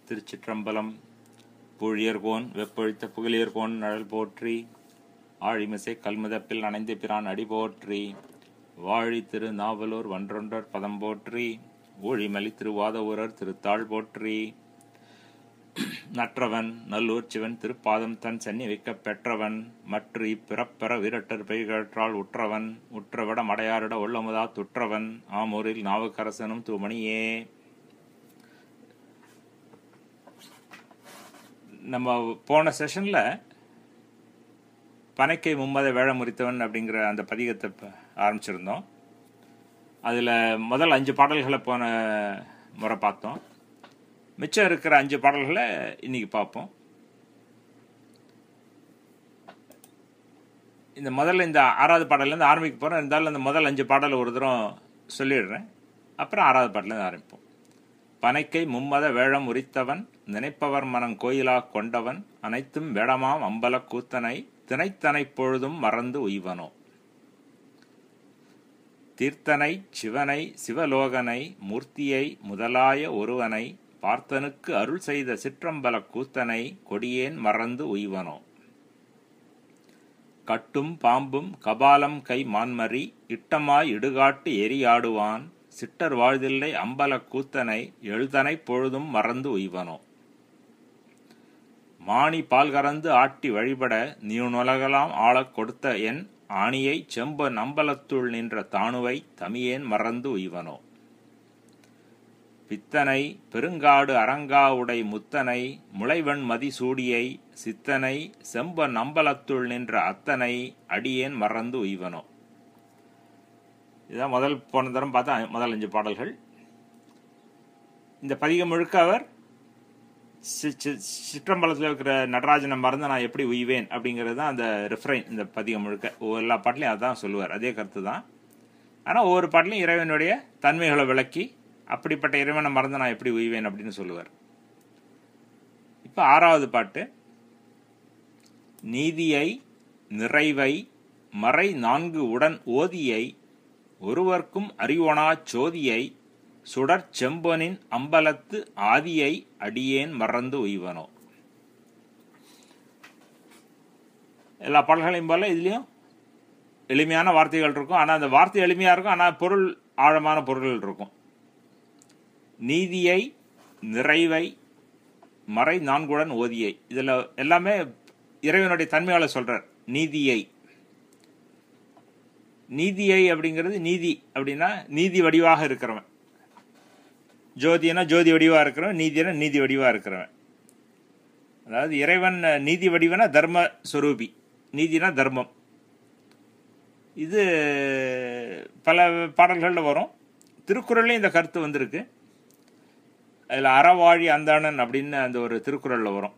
திருச்சிற்றம்பலம் பூழியர்கோன் வெப்பொழித்த புகழியர்கோன் நழல் போற்றி ஆழிமிசை கல்முதப்பில் அணைந்த பிரான் அடி போற்றி வாழி திரு நாவலூர் வன்றொன்றர் பதம் போற்றி ஊழிமலி திருவாதவூரர் திருத்தாள் போற்றி நற்றவன் நல்லூர் சிவன் திருப்பாதம் தன் சென்னி வைக்கப் பெற்றவன் மற்ற இப்பிறப்பெற விரட்டர் பெய்கற்றால் உற்றவன் உற்றவிட மடையாரிட உள்ளமுதா துற்றவன் ஆமூரில் நாவுக்கரசனும் தூமணியே நம்ம போன செஷன்ல பனைக்கை மும்மத வேழ முறித்தவன் அப்படிங்கிற அந்த பதிகத்தை ப- ஆரம்பிச்சிருந்தோம் அதில் முதல் அஞ்சு பாடல்களை போன முறை பார்த்தோம் மிச்சம் இருக்கிற அஞ்சு பாடல்களை இன்னைக்கு பார்ப்போம் இந்த முதல்ல இந்த ஆறாவது பாடல்லேருந்து ஆரம்பிக்க போகிறோம் இருந்தாலும் அந்த முதல் அஞ்சு பாடல் ஒரு தரம் சொல்லிடுறேன் அப்புறம் ஆறாவது பாடலேருந்து ஆரம்பிப்போம் பனைக்கை மும்மத வேழம் உரித்தவன் நினைப்பவர் மனம் கோயிலா கொண்டவன் அனைத்தும் வேடமாம் அம்பல கூத்தனை தினைத்தனை பொழுதும் மறந்து உய்வனோ தீர்த்தனை சிவனை சிவலோகனை மூர்த்தியை முதலாய ஒருவனை பார்த்தனுக்கு அருள் செய்த சிற்றம்பல கூத்தனை கொடியேன் மறந்து உய்வனோ கட்டும் பாம்பும் கபாலம் கை மான்மரி இட்டமாய் இடுகாட்டு எரியாடுவான் சிட்டர் வாழ்தில்லை அம்பல கூத்தனை எழுதனை பொழுதும் மறந்து உய்வனோ மாணி பால் கறந்து ஆட்டி வழிபட நீனுலகலாம் ஆளக் கொடுத்த என் ஆணியை செம்ப நம்பலத்துள் நின்ற தாணுவை தமியேன் மறந்து உய்வனோ பித்தனை பெருங்காடு அரங்காவுடை முத்தனை முளைவன் மதிசூடியை சித்தனை செம்ப நம்பலத்துள் நின்ற அத்தனை அடியேன் மறந்து உய்வனோ இதான் முதல் போன தரம் பார்த்தா முதல் அஞ்சு பாடல்கள் இந்த பதிகம் முழுக்க அவர் சி- சி- சிற்றம்பலத்தில் இருக்கிற நடராஜனை மறந்து நான் எப்படி உய்வேன் அப்படிங்கிறது தான் அந்த ரிஃப்ரைன் இந்த பதிகம் முழுக்க ஒவ்வொரு எல்லா பாட்டிலையும் அதான் சொல்லுவார் அதே கருத்து தான் ஆனால் ஒவ்வொரு பாட்டிலையும் இறைவனுடைய தன்மைகளை விளக்கி அப்படிப்பட்ட இறைவனை மறந்து நான் எப்படி உய்வேன் அப்படின்னு சொல்லுவார் இப்போ ஆறாவது பாட்டு நீதியை நிறைவை மறை நான்கு உடன் ஓதியை ஒருவர்க்கும் அறிவொணாச் சோதியை சுடர் செம்பனின் அம்பலத்து ஆதியை அடியேன் மறந்து உய்வனோ எல்லா பாடல்களையும் போல இதுலயும் எளிமையான வார்த்தைகள் இருக்கும் ஆனா அந்த வார்த்தை எளிமையா இருக்கும் ஆனா பொருள் ஆழமான பொருள்கள் இருக்கும் நீதியை நிறைவை மறை நான்குடன் ஓதியை இதுல எல்லாமே இறைவனுடைய தன்மையால சொல்றார் நீதியை நீதியை அப்படிங்கிறது நீதி அப்படின்னா நீதி வடிவாக இருக்கிறவன் ஜோதினா ஜோதி வடிவா இருக்கிறவன் நீதினா நீதி வடிவா இருக்கிறவன் அதாவது இறைவன் நீதி வடிவனா தர்ம சொரூபி நீதினா தர்மம் இது பல பாடல்களில் வரும் திருக்குறள்லையும் இந்த கருத்து வந்திருக்கு அதில் அறவாழி அந்தாணன் அப்படின்னு அந்த ஒரு திருக்குறளில் வரும்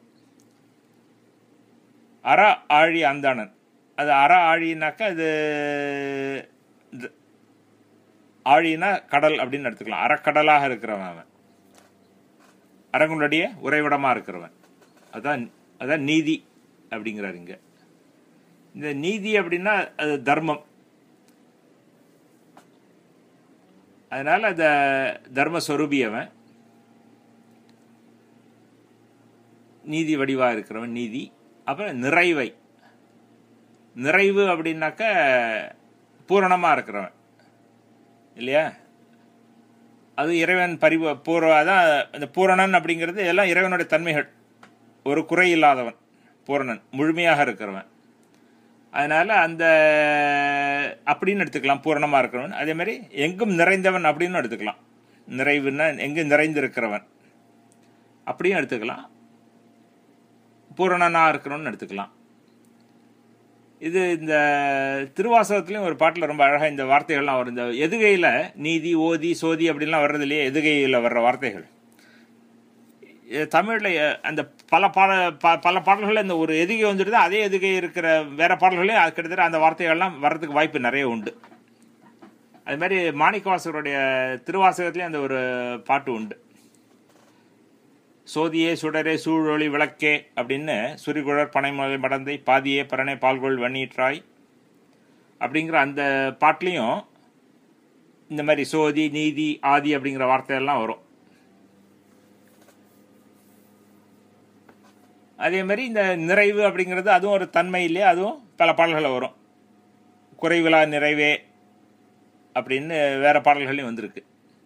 அற ஆழி அந்தாணன் அது அற ஆழினாக்கா அது இது- ஆழினா கடல் அப்படின்னு எடுத்துக்கலாம் அறக்கடலாக இருக்கிறவன் அவன் அரங்குடைய உறைவிடமா இருக்கிறவன் அதான் அதான் நீதி அப்படிங்கிறார் இங்க இந்த நீதி அப்படின்னா அது தர்மம் அதனால அந்த தர்ம சொரூபி அவன் நீதி வடிவா இருக்கிறவன் நீதி அப்புறம் நிறைவை நிறைவு அப்படின்னாக்க பூரணமா இருக்கிறவன் இல்லையா அது இறைவன் பரிவ பூர்வ அதான் இந்த பூரணன் அப்படிங்கிறது எல்லாம் இறைவனுடைய தன்மைகள் ஒரு குறை இல்லாதவன் பூரணன் முழுமையாக இருக்கிறவன் அதனால அந்த அப்படின்னு எடுத்துக்கலாம் பூரணமா இருக்கிறவன் அதே மாதிரி எங்கும் நிறைந்தவன் அப்படின்னு எடுத்துக்கலாம் நிறைவுன்னா எங்கும் நிறைந்திருக்கிறவன் அப்படியும் எடுத்துக்கலாம் பூரணனா இருக்கிறவன் எடுத்துக்கலாம் இது இந்த திருவாசகத்துலயும் ஒரு பாட்டுல ரொம்ப அழகா இந்த வார்த்தைகள்லாம் வரும் இந்த எதுகையில நீதி ஓதி சோதி அப்படின்லாம் வர்றது இல்லையே எதுகையில வர்ற வார்த்தைகள் இது தமிழ்ல அஹ், அந்த பல பாட ப- பல பாடல்கள் இந்த ஒரு எதுகை வந்துட்டு அதே எதுகை இருக்கிற வேற பாடல்களையும் அது கிட்டத்தட்ட அந்த வார்த்தைகள்லாம் வர்றதுக்கு வாய்ப்பு நிறைய உண்டு அது மாதிரி மாணிக்கவாசகருடைய திருவாசகத்துலயும் அந்த ஒரு பாட்டு உண்டு சோதியே சுடரே சூழொளி விளக்கே அப்படின்னு சுரிகுழற் பனைமலை மடந்தை பாதியே பரணை பால்கொள் வண்ணீற்றாய் அப்படிங்கிற அந்த பாட்டுலையும் இந்த மாதிரி சோதி நீதி ஆதி அப்படிங்கிற வார்த்தையெல்லாம் வரும் அதே மாதிரி இந்த நிறைவு அப்படிங்கிறது அதுவும் ஒரு தன்மையிலே அதுவும் பல பாடல்களில் வரும் குறைவிலா நிறைவே அப்படின்னு வேற பாடல்களையும் வந்திருக்கு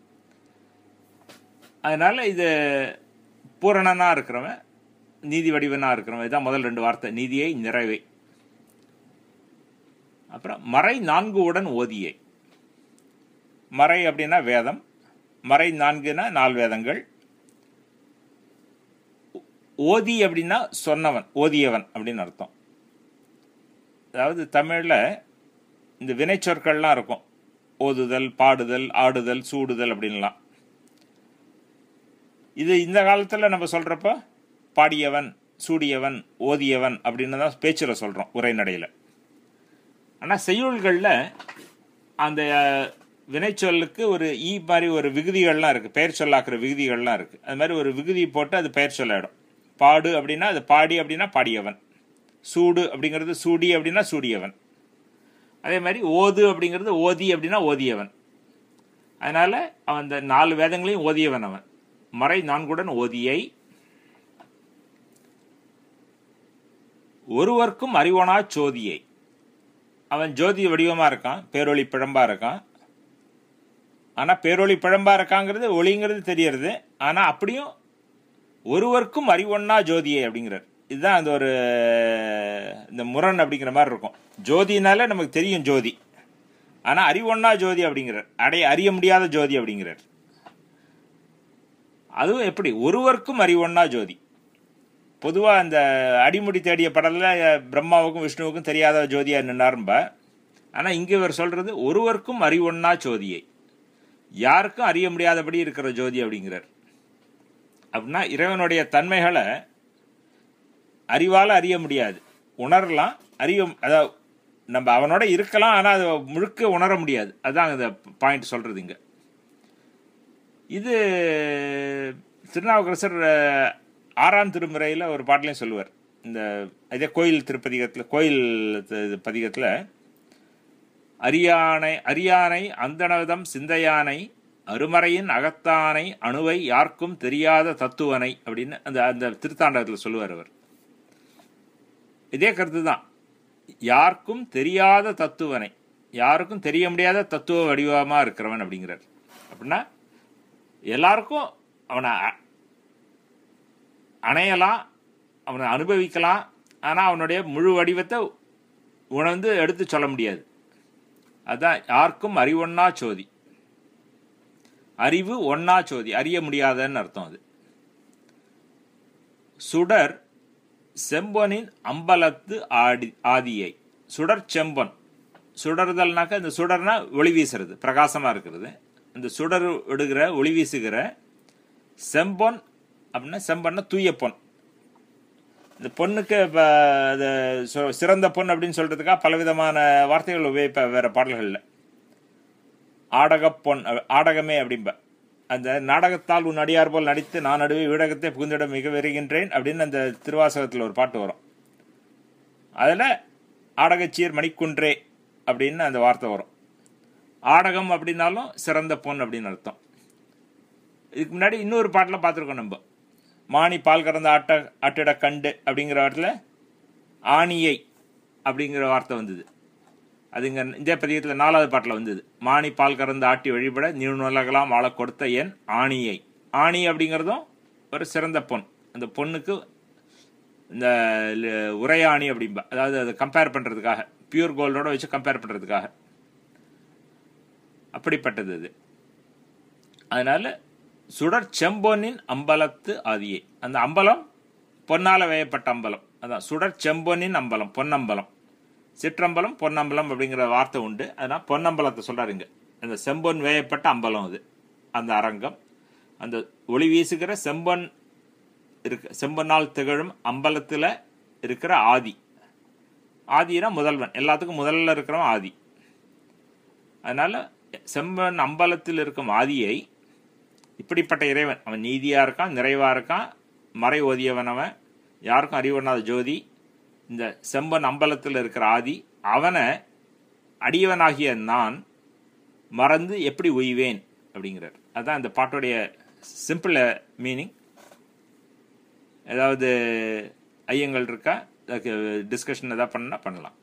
அதனால இது பூரணனா இருக்கிறவன் நீதி வடிவனா இருக்கிறவன் இதுதான் முதல் ரெண்டு வார்த்தை நீதியை நிறைவே அப்புறம் மறை நான்கு உடன் ஓதியை மறை அப்படின்னா வேதம் மறை நான்குனா நாலு வேதங்கள் ஓதி அப்படின்னா சொன்னவன் ஓதியவன் அப்படின்னு அர்த்தம் அதாவது தமிழில் இந்த வினைச்சொற்கள்லாம் இருக்கும் ஓதுதல் பாடுதல் ஆடுதல் சூடுதல் அப்படின்லாம் இது இந்த காலத்தில் நம்ம சொல்கிறப்ப பாடியவன் சூடியவன் ஓதியவன் அப்படின்னு தான் பேச்சில் சொல்கிறோம் உரைநடையில் ஆனால் செய்யுள்களில் அந்த வினைச்சொல்லுக்கு ஒரு ஈ மாதிரி ஒரு விகுதிகள்லாம் இருக்குது பெயர் சொல்லாக்குற விகுதிகள்லாம் இருக்குது அது மாதிரி ஒரு விகுதி போட்டு அது பெயர் சொல்லாயிடும் பாடு அப்படின்னா அது பாடி அப்படின்னா பாடியவன் சூடு அப்படிங்கிறது சூடி அப்படின்னா சூடியவன் அதே மாதிரி ஓது அப்படிங்கிறது ஓதி அப்படின்னா ஓதியவன் அதனால அவன் அந்த நாலு வேதங்களையும் ஓதியவன் அவன் மறை நான்குடன் ஓதியை ஒருவர்க்கும் அறிவனா சோதியை அவன் ஜோதி வடிவமா இருக்கான் பேரொளி பிழம்பா இருக்கான் ஆனா பேரொளி பிழம்பா இருக்காங்கிறது ஒளிங்கிறது தெரியறது ஆனா அப்படியும் ஒருவருக்கும் அறிவொன்னா ஜோதியை அப்படிங்கிறார் இதுதான் அந்த ஒரு இந்த முரண் அப்படிங்கிற மாதிரி இருக்கும் ஜோதினால நமக்கு தெரியும் ஜோதி ஆனா அறிவொன்னா ஜோதி அப்படிங்கிறார் அடைய அறிய முடியாத ஜோதி அப்படிங்கிறார் அதுவும் எப்படி ஒருவருக்கும் அறிவொன்னா ஜோதி பொதுவாக அந்த அடிமுடி தேடிய படத்தில் பிரம்மாவுக்கும் விஷ்ணுவுக்கும் தெரியாத ஜோதியா நின்னாரும்ப ஆனால் இங்கே இவர் சொல்றது ஒருவருக்கும் அறிவொன்னா ஜோதியை யாருக்கும் அறிய முடியாதபடி இருக்கிற ஜோதி அப்படிங்கிறார் அப்படின்னா இறைவனுடைய தன்மைகளை அறிவால் அறிய முடியாது உணரலாம் அறிய அதாவது நம்ம அவனோட இருக்கலாம் ஆனால் அதை முழுக்க உணர முடியாது அதுதான் இந்த பாயிண்ட் சொல்றது இங்க இது திருநாவுக்கரசர் ஆறாம் திருமுறையில் ஒரு பாட்டிலையும் சொல்லுவார் இந்த இதே கோயில் திருப்பதிகத்தில் கோயில் பதிகத்தில் அரியானை அரியானை அந்தனதம் சிந்தையானை அருமறையின் அகத்தானை அணுவை யாருக்கும் தெரியாத தத்துவனை அப்படின்னு அந்த அந்த திருத்தாண்டகத்தில் சொல்லுவார் அவர் இதே கருத்து தான் யாருக்கும் தெரியாத தத்துவனை யாருக்கும் தெரிய முடியாத தத்துவ வடிவமாக இருக்கிறவன் அப்படிங்கிறார் அப்படின்னா எல்லாருக்கும் அவனை அணையலாம் அவனை அனுபவிக்கலாம் ஆனால் அவனுடைய முழு வடிவத்தை உணர்ந்து எடுத்து சொல்ல முடியாது அதான் யாருக்கும் அறிவொன்னா சோதி அறிவு ஒன்னா சோதி அறிய முடியாதன்னு அர்த்தம் அது சுடர் செம்பொனின் அம்பலத்து ஆடி ஆதியை சுடர் செம்பொன் சுடர்தல்னாக்க இந்த சுடர்னா ஒளி வீசுறது பிரகாசமா இருக்கிறது இந்த சுடர் விடுகிற ஒளி வீசுகிற செம்பொன் அப்படின்னா செம்பொன்னா தூய பொன் இந்த பொண்ணுக்கு இப்போ அது சிறந்த பொன் அப்படின்னு சொல்றதுக்காக பலவிதமான வார்த்தைகள் உபயோகிப்ப வேற பாடல்களில் ஆடக பொன் ஆடகமே அப்படிம்ப அந்த நாடகத்தால் உன் அடியார் போல் நடித்து நான் நடுவே வீடகத்தை புகுந்திடம் மிக வருகின்றேன் அப்படின்னு அந்த திருவாசகத்தில் ஒரு பாட்டு வரும் அதில் ஆடகச்சீர் மணிக்குன்றே அப்படின்னு அந்த வார்த்தை வரும் ஆடகம் அப்படின்னாலும் சிறந்த பொன் அப்படின்னு அர்த்தம் இதுக்கு முன்னாடி இன்னொரு பாட்டில் பார்த்துருக்கோம் நம்ம மானி பால் கறந்த ஆட்ட ஆட்டிட கண்டு அப்படிங்கிற வார்த்தையில் ஆணியை அப்படிங்கிற வார்த்தை வந்தது அது இங்கே இந்த பதிகத்தில் நாலாவது பாட்டில் வந்தது மானி பால் கறந்து ஆட்டி வழிபட நீணுலகலாம் ஆள கொடுத்த என் ஆணியை ஆணி அப்படிங்கிறதும் ஒரு சிறந்த பொன் அந்த பொண்ணுக்கு இந்த உரையாணி அப்படிம்பா அதாவது அதை கம்பேர் பண்ணுறதுக்காக பியூர் கோல்டோட வச்சு கம்பேர் பண்ணுறதுக்காக அப்படிப்பட்டது அது அதனால சுடர் செம்பொன்னின் அம்பலத்து ஆதியை அந்த அம்பலம் பொன்னால வேயப்பட்ட அம்பலம் அதான் சுடர் செம்பொன்னின் அம்பலம் பொன்னம்பலம் சிற்றம்பலம் பொன்னம்பலம் அப்படிங்கிற வார்த்தை உண்டு அதனால் பொன்னம்பலத்தை சொல்றாருங்க அந்த செம்பொன் வேயப்பட்ட அம்பலம் அது அந்த அரங்கம் அந்த ஒளி வீசுகிற செம்பொன் இருக்கு செம்பொன்னால் திகழும் அம்பலத்தில் இருக்கிற ஆதி ஆதினா முதல்வன் எல்லாத்துக்கும் முதல்ல இருக்கிறவன் ஆதி அதனால செம்பன் அம்பலத்தில் இருக்கும் ஆதியை இப்படிப்பட்ட இறைவன் அவன் நீதியா இருக்கான் நிறைவா இருக்கான் மறை ஓதியவன் அவன் யாருக்கும் அறிவனாத ஜோதி இந்த செம்பன் அம்பலத்தில் இருக்கிற ஆதி அவனை அடியவனாகிய நான் மறந்து எப்படி உய்வேன் அப்படிங்கிறார் அதுதான் இந்த பாட்டுடைய சிம்பிள் மீனிங் அதாவது ஐயங்கள் இருக்கா அதுக்கு டிஸ்கஷன் எதாவது பண்ணா பண்ணலாம்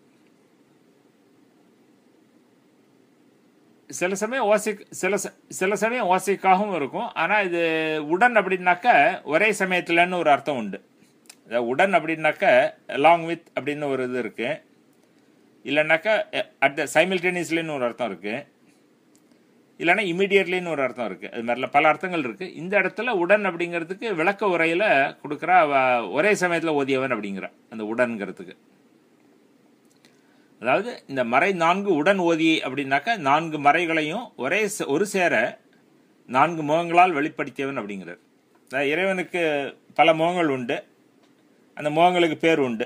சில சமயம் ஓசை சில ச- சில சமயம் ஓசைக்காகவும் இருக்கும் ஆனால் இது உடன் அப்படின்னாக்க ஒரே சமயத்துலன்னு ஒரு அர்த்தம் உண்டு அதாவது உடன் அப்படின்னாக்க along வித் அப்படின்னு ஒரு இது இருக்கு இல்லைன்னாக்கா அட் த சைமில்டேனியஸ்லின்னு ஒரு அர்த்தம் இருக்கு இல்லைன்னா இமீடியட்லின்னு ஒரு அர்த்தம் இருக்கு அது மாதிரிலாம் பல அர்த்தங்கள் இருக்கு இந்த இடத்துல உடன் அப்படிங்கிறதுக்கு விளக்க உரையில கொடுக்குறா அவ ஒரே சமயத்தில் ஓதியவன் அப்படிங்கிற அந்த உடன்கிறதுக்கு அதாவது இந்த மறை நான்கு உடன் ஓதி அப்படின்னாக்கா நான்கு மறைகளையும் ஒரே ச- ஒரு சேர நான்கு முகங்களால் வெளிப்படுத்தியவன் அப்படிங்கிறார் அதாவது இறைவனுக்கு பல முகங்கள் உண்டு அந்த முகங்களுக்கு பேர் உண்டு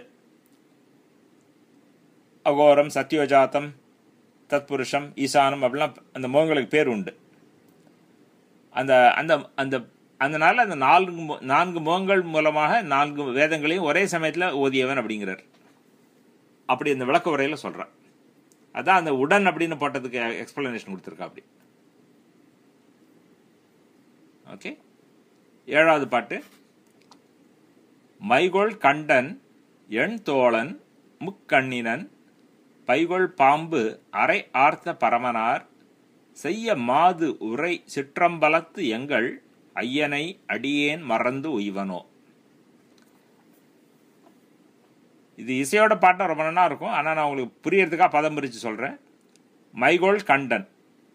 அகோரம் சத்யோஜாத்தம் தத்புருஷம் ஈசானம் அப்படிலாம் அந்த முகங்களுக்கு பேர் உண்டு அந்த அந்த அந்த அதனால அந்த நான்கு மு- நான்கு முகங்கள் மூலமாக நான்கு வேதங்களையும் ஒரே சமயத்தில் ஓதியவன் அப்படிங்கிறார் அப்படி இந்த விளக்க உரையில சொல்றேன் அதான் அந்த உடன் அப்படின்னு போட்டதுக்கு எக்ஸ்பிளனேஷன் கொடுத்துருக்கா அப்படி ஓகே ஏழாவது பாட்டு மைகொள் கண்டன் எண் தோழன் முக்கண்ணினன் பைகொள் பாம்பு அரை ஆர்த்த பரமனார் செய்ய மாது உரை சிற்றம்பலத்து எங்கள் ஐயனை அடியேன் மறந்து உய்வனோ இது இசையோட பாட்டம் ரொம்ப நல்லா இருக்கும் ஆனால் நான் உங்களுக்கு புரியறதுக்காக பதம் பிரித்து சொல்கிறேன் மைகோல் கண்டன்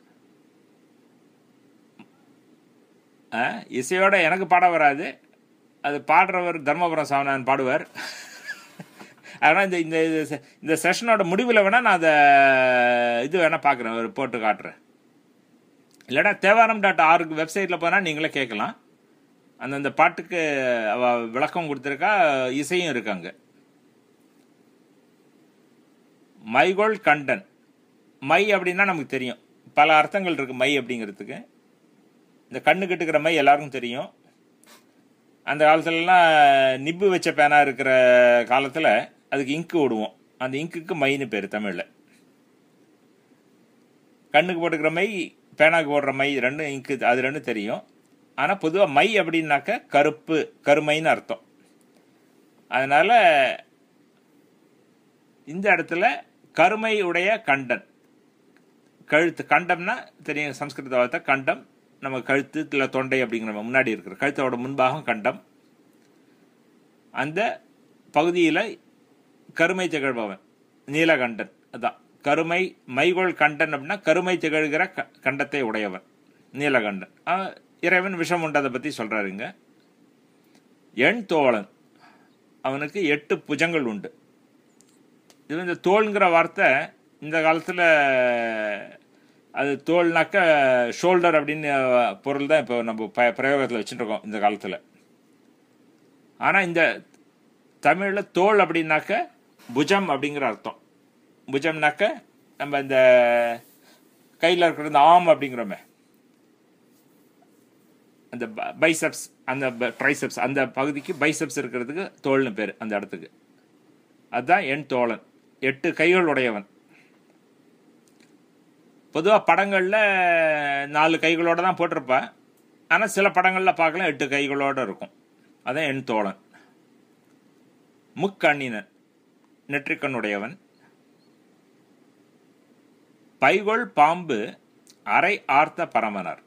ஆ, இசையோட எனக்கு பாட வராது அது பாடுறவர் தர்மபுரம் சாமனான் பாடுவார் ஆனால் இந்த இந்த இது செ- இந்த செஷனோட முடிவில் வேணால் நான் அதை இது வேணால் பார்க்குறேன் ஒரு போட்டு காட்டுறேன் இல்லைனா தேவாரம் டாட் ஆருக்கு வெப்சைட்டில் போனால் நீங்களே கேட்கலாம் அந்தந்த பாட்டுக்கு அவ விளக்கம் கொடுத்துருக்கா இசையும் இருக்காங்க மைகோல் கண்டன் மை அப்படின்னா நமக்கு தெரியும் பல அர்த்தங்கள் இருக்கு மை அப்படிங்கிறதுக்கு இந்த கண்ணு கட்டுக்கிற மை எல்லாருக்கும் தெரியும் அந்த காலத்துலலாம் நிப்பு வச்ச பேனா இருக்கிற காலத்தில் அதுக்கு இங்கு விடுவோம் அந்த இங்குக்கு மைன்னு பேர் தமிழில் கண்ணுக்கு போட்டுக்கிற மை பேனாக்கு போடுற மை ரெண்டும் இங்கு அது ரெண்டும் தெரியும் ஆனால் பொதுவாக மை அப்படின்னாக்க கருப்பு கருமைன்னு அர்த்தம் அதனால இந்த இடத்துல கருமை உடைய கண்டன் கழுத்து கண்டம்னா தெரியும் சம்ஸ்கிருத வார்த்தை கண்டம் நம்ம கழுத்து இல்லை தொண்டை அப்படிங்கிற முன்னாடி இருக்கிற கழுத்தோட முன்பாகம் கண்டம் அந்த பகுதியில் கருமை திகழ்பவன் நீலகண்டன் அதான் கருமை மைகோள் கண்டன் அப்படின்னா கருமை திகழ்கிற க- கண்டத்தை உடையவன் நீலகண்டன் அவன் இறைவன் விஷம் உண்டதை பற்றி சொல்கிறாருங்க எண் தோழன் அவனுக்கு எட்டு புஜங்கள் உண்டு இது இந்த தோல்ங்கிற வார்த்தை இந்த காலத்தில் அது தோல்னாக்க ஷோல்டர் அப்படின்னு பொருள் தான் இப்போ நம்ம ப பிரயோகத்தில் வச்சுட்டுருக்கோம் இந்த காலத்தில் ஆனால் இந்த தமிழில் தோல் அப்படின்னாக்க புஜம் அப்படிங்கிற அர்த்தம் புஜம்னாக்க நம்ம இந்த கையில் இருக்கிற இந்த ஆம் அப்படிங்கிறோமே அந்த பைசப்ஸ் அந்த ட்ரைசப்ஸ் அந்த பகுதிக்கு பைசப்ஸ் இருக்கிறதுக்கு தோல்னு பேர் அந்த இடத்துக்கு அதுதான் என் தோழன் எட்டு கைகள் உடையவன் பொதுவாக படங்களில் நாலு கைகளோட தான் போட்டிருப்பேன் ஆனால் சில படங்களில் பார்க்கலாம் எட்டு கைகளோட இருக்கும் அதான் என் தோழன் முக்கண்ணினன் நெற்றிக்கண்ணுடையவன் பைகொள் பாம்பு அரை ஆர்த்த பரமனர்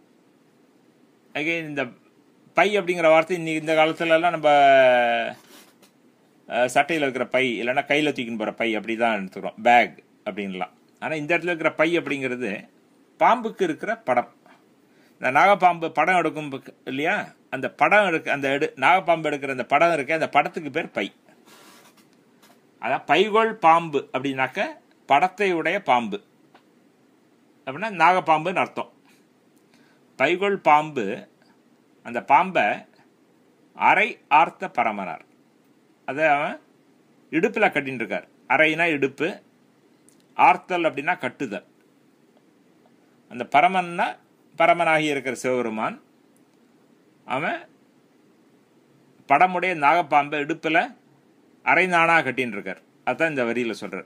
அகைன் இந்த பை அப்படிங்கிற வார்த்தை இன்னைக்கு இந்த காலத்துலலாம் நம்ம சட்டையில் இருக்கிற பை இல்லைன்னா கையில் தூக்கின்னு போகிற பை அப்படி தான் எடுத்துக்கிறோம் பேக் அப்படின்லாம் ஆனால் இந்த இடத்துல இருக்கிற பை அப்படிங்கிறது பாம்புக்கு இருக்கிற படம் இந்த நாகப்பாம்பு படம் எடுக்கும் பக்க- இல்லையா அந்த படம் எடுக்க அந்த எடு நாகப்பாம்பு எடுக்கிற அந்த படம் இருக்க அந்த படத்துக்கு பேர் பை அதான் பைகோள் பாம்பு அப்படின்னாக்க படத்தை உடைய பாம்பு அப்படின்னா நாகப்பாம்புன்னு அர்த்தம் பைகொள் பாம்பு அந்த பாம்பை அரை ஆர்த்த பரமனார் அதை அவன் இடுப்பில் கட்டின்னு இருக்கார் அரைனா இடுப்பு ஆர்த்தல் அப்படின்னா கட்டுதல் அந்த பரமன்னா பரமனாகி இருக்கிற சிவபெருமான் அவன் படமுடைய நாகப்பாம்பை இடுப்பில் அரை நாணா கட்டின்னு இருக்கார் அதான் இந்த வரியில் சொல்றார்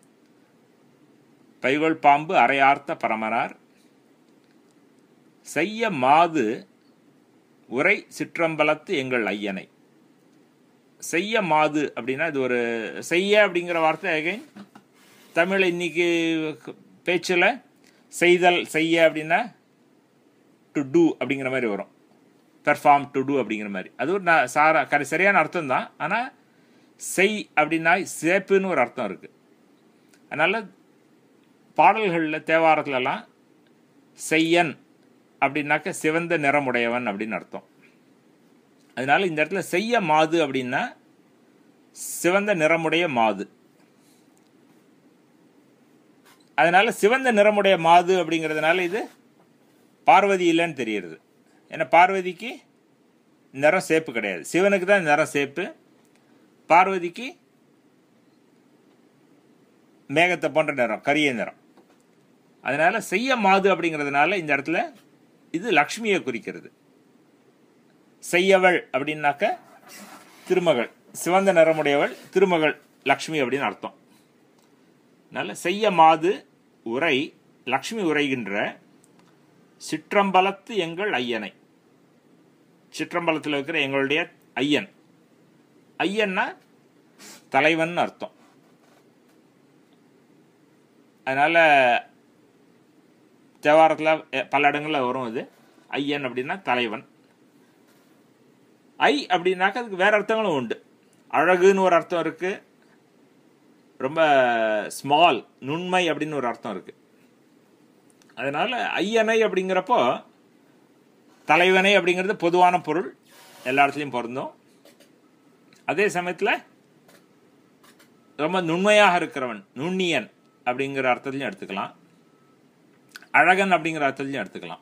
பைகொள் பாம்பு அரை ஆர்த்த பரமனார் செய்ய மாது உரை சிற்றம்பலத்து எங்கள் ஐயனை செய்ய மாது அப்படின்னா இது ஒரு செய்ய அப்படிங்கிற வார்த்தை அகைன் தமிழ் இன்னைக்கு பேச்சில் செய்தல் செய்ய அப்படின்னா டு டூ அப்படிங்கிற மாதிரி வரும் பெர்ஃபார்ம் டு டூ அப்படிங்கிற மாதிரி அது ஒரு நான் சாரா கரை சரியான அர்த்தம் தான் ஆனால் செய் அப்படின்னா சேப்புன்னு ஒரு அர்த்தம் இருக்குது அதனால் பாடல்களில் தேவாரத்துலலாம் செய்யன் அப்படின்னாக்க சிவந்த நிறமுடையவன் அப்படின்னு அர்த்தம் அதனால இந்த இடத்துல செய்ய மாது அப்படின்னா சிவந்த நிறமுடைய மாது அதனால சிவந்த நிறமுடைய மாது அப்படிங்கிறதுனால இது பார்வதி இல்லைன்னு தெரியுது ஏன்னா பார்வதிக்கு நிறம் சேப்பு கிடையாது சிவனுக்கு தான் நிறம் சேப்பு பார்வதிக்கு மேகத்தை போன்ற நிறம் கரிய நிறம் அதனால செய்ய மாது அப்படிங்கிறதுனால இந்த இடத்துல இது லக்ஷ்மியை குறிக்கிறது செய்யவள் அப்படின்னாக்க திருமகள் சிவந்த நிறமுடையவள் திருமகள் லக்ஷ்மி அப்படின்னு அர்த்தம் அதனால செய்ய மாது உரை லக்ஷ்மி உரைகின்ற சிற்றம்பலத்து எங்கள் ஐயனை சிற்றம்பலத்தில் இருக்கிற எங்களுடைய ஐயன் ஐயன்னா தலைவன் அர்த்தம் அதனால தேவாரத்தில் பல இடங்களில் வரும் இது ஐயன் அப்படின்னா தலைவன் ஐ அப்படின்னாக்க அதுக்கு வேற அர்த்தங்களும் உண்டு அழகுன்னு ஒரு அர்த்தம் இருக்கு ரொம்ப ஸ்மால் நுண்மை அப்படின்னு ஒரு அர்த்தம் இருக்கு அதனால ஐயனை அப்படிங்கிறப்போ தலைவனை அப்படிங்கிறது பொதுவான பொருள் எல்லா இடத்துலையும் பொருந்தும் அதே சமயத்தில் ரொம்ப நுண்மையாக இருக்கிறவன் நுண்ணியன் அப்படிங்கிற அர்த்தத்திலையும் எடுத்துக்கலாம் அழகன் அப்படிங்கிற அர்த்தத்திலையும் எடுத்துக்கலாம்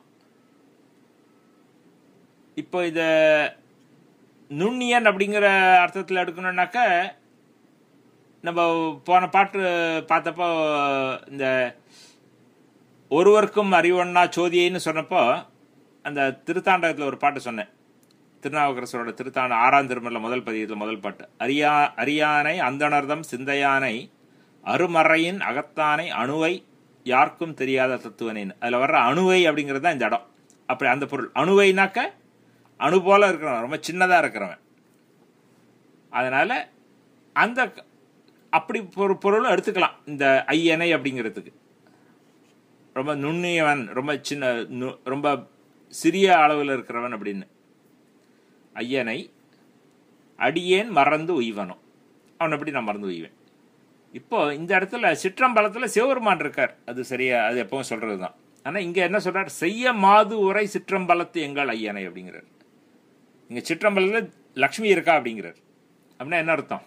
இப்போ இத நுண்ணியன் அப்படிங்கிற அர்த்தத்தில் எடுக்கணும்னாக்க நம்ம போன பாட்டு பார்த்தப்போ இந்த ஒருவருக்கும் அறிவொன்னா சோதியைன்னு சொன்னப்போ அந்த திருத்தாண்டகத்தில் ஒரு பாட்டு சொன்னேன் திருநாவுக்கரசரோட திருத்தாண்ட ஆறாம் திருமல முதல் பதியத்தில் முதல் பாட்டு அரியா அரியானை அந்தணர்தம் சிந்தையானை அருமறையின் அகத்தானை அணுவை யாருக்கும் தெரியாத தத்துவனேன்னு அதில் வர்ற அணுவை அப்படிங்கிறது தான் இந்த இடம் அப்படி அந்த பொருள் அணுவைனாக்க அணு போல இருக்கிறவன் ரொம்ப சின்னதாக இருக்கிறவன் அதனால அந்த அப்படி ஒரு பொருளும் எடுத்துக்கலாம் இந்த ஐயனை அப்படிங்கிறதுக்கு ரொம்ப நுண்ணியவன் ரொம்ப சின்ன நு- ரொம்ப சிறிய அளவில் இருக்கிறவன் அப்படின்னு ஐயனை அடியேன் மறந்து உய்வனும் அவனை எப்படி நான் மறந்து உய்வேன் இப்போ இந்த இடத்துல சிற்றம்பலத்தில் சிவபெருமான் இருக்கார் அது சரியா அது எப்பவும் சொல்றது தான் ஆனால் இங்கே என்ன சொல்றார் செய்ய மாது உரை சிற்றம்பலத்து எங்கள் ஐயனை அப்படிங்கிறார் இங்கே சிற்றம்பலத்தில் லக்ஷ்மி இருக்கா அப்படிங்கிறார் அப்படின்னா என்ன அர்த்தம்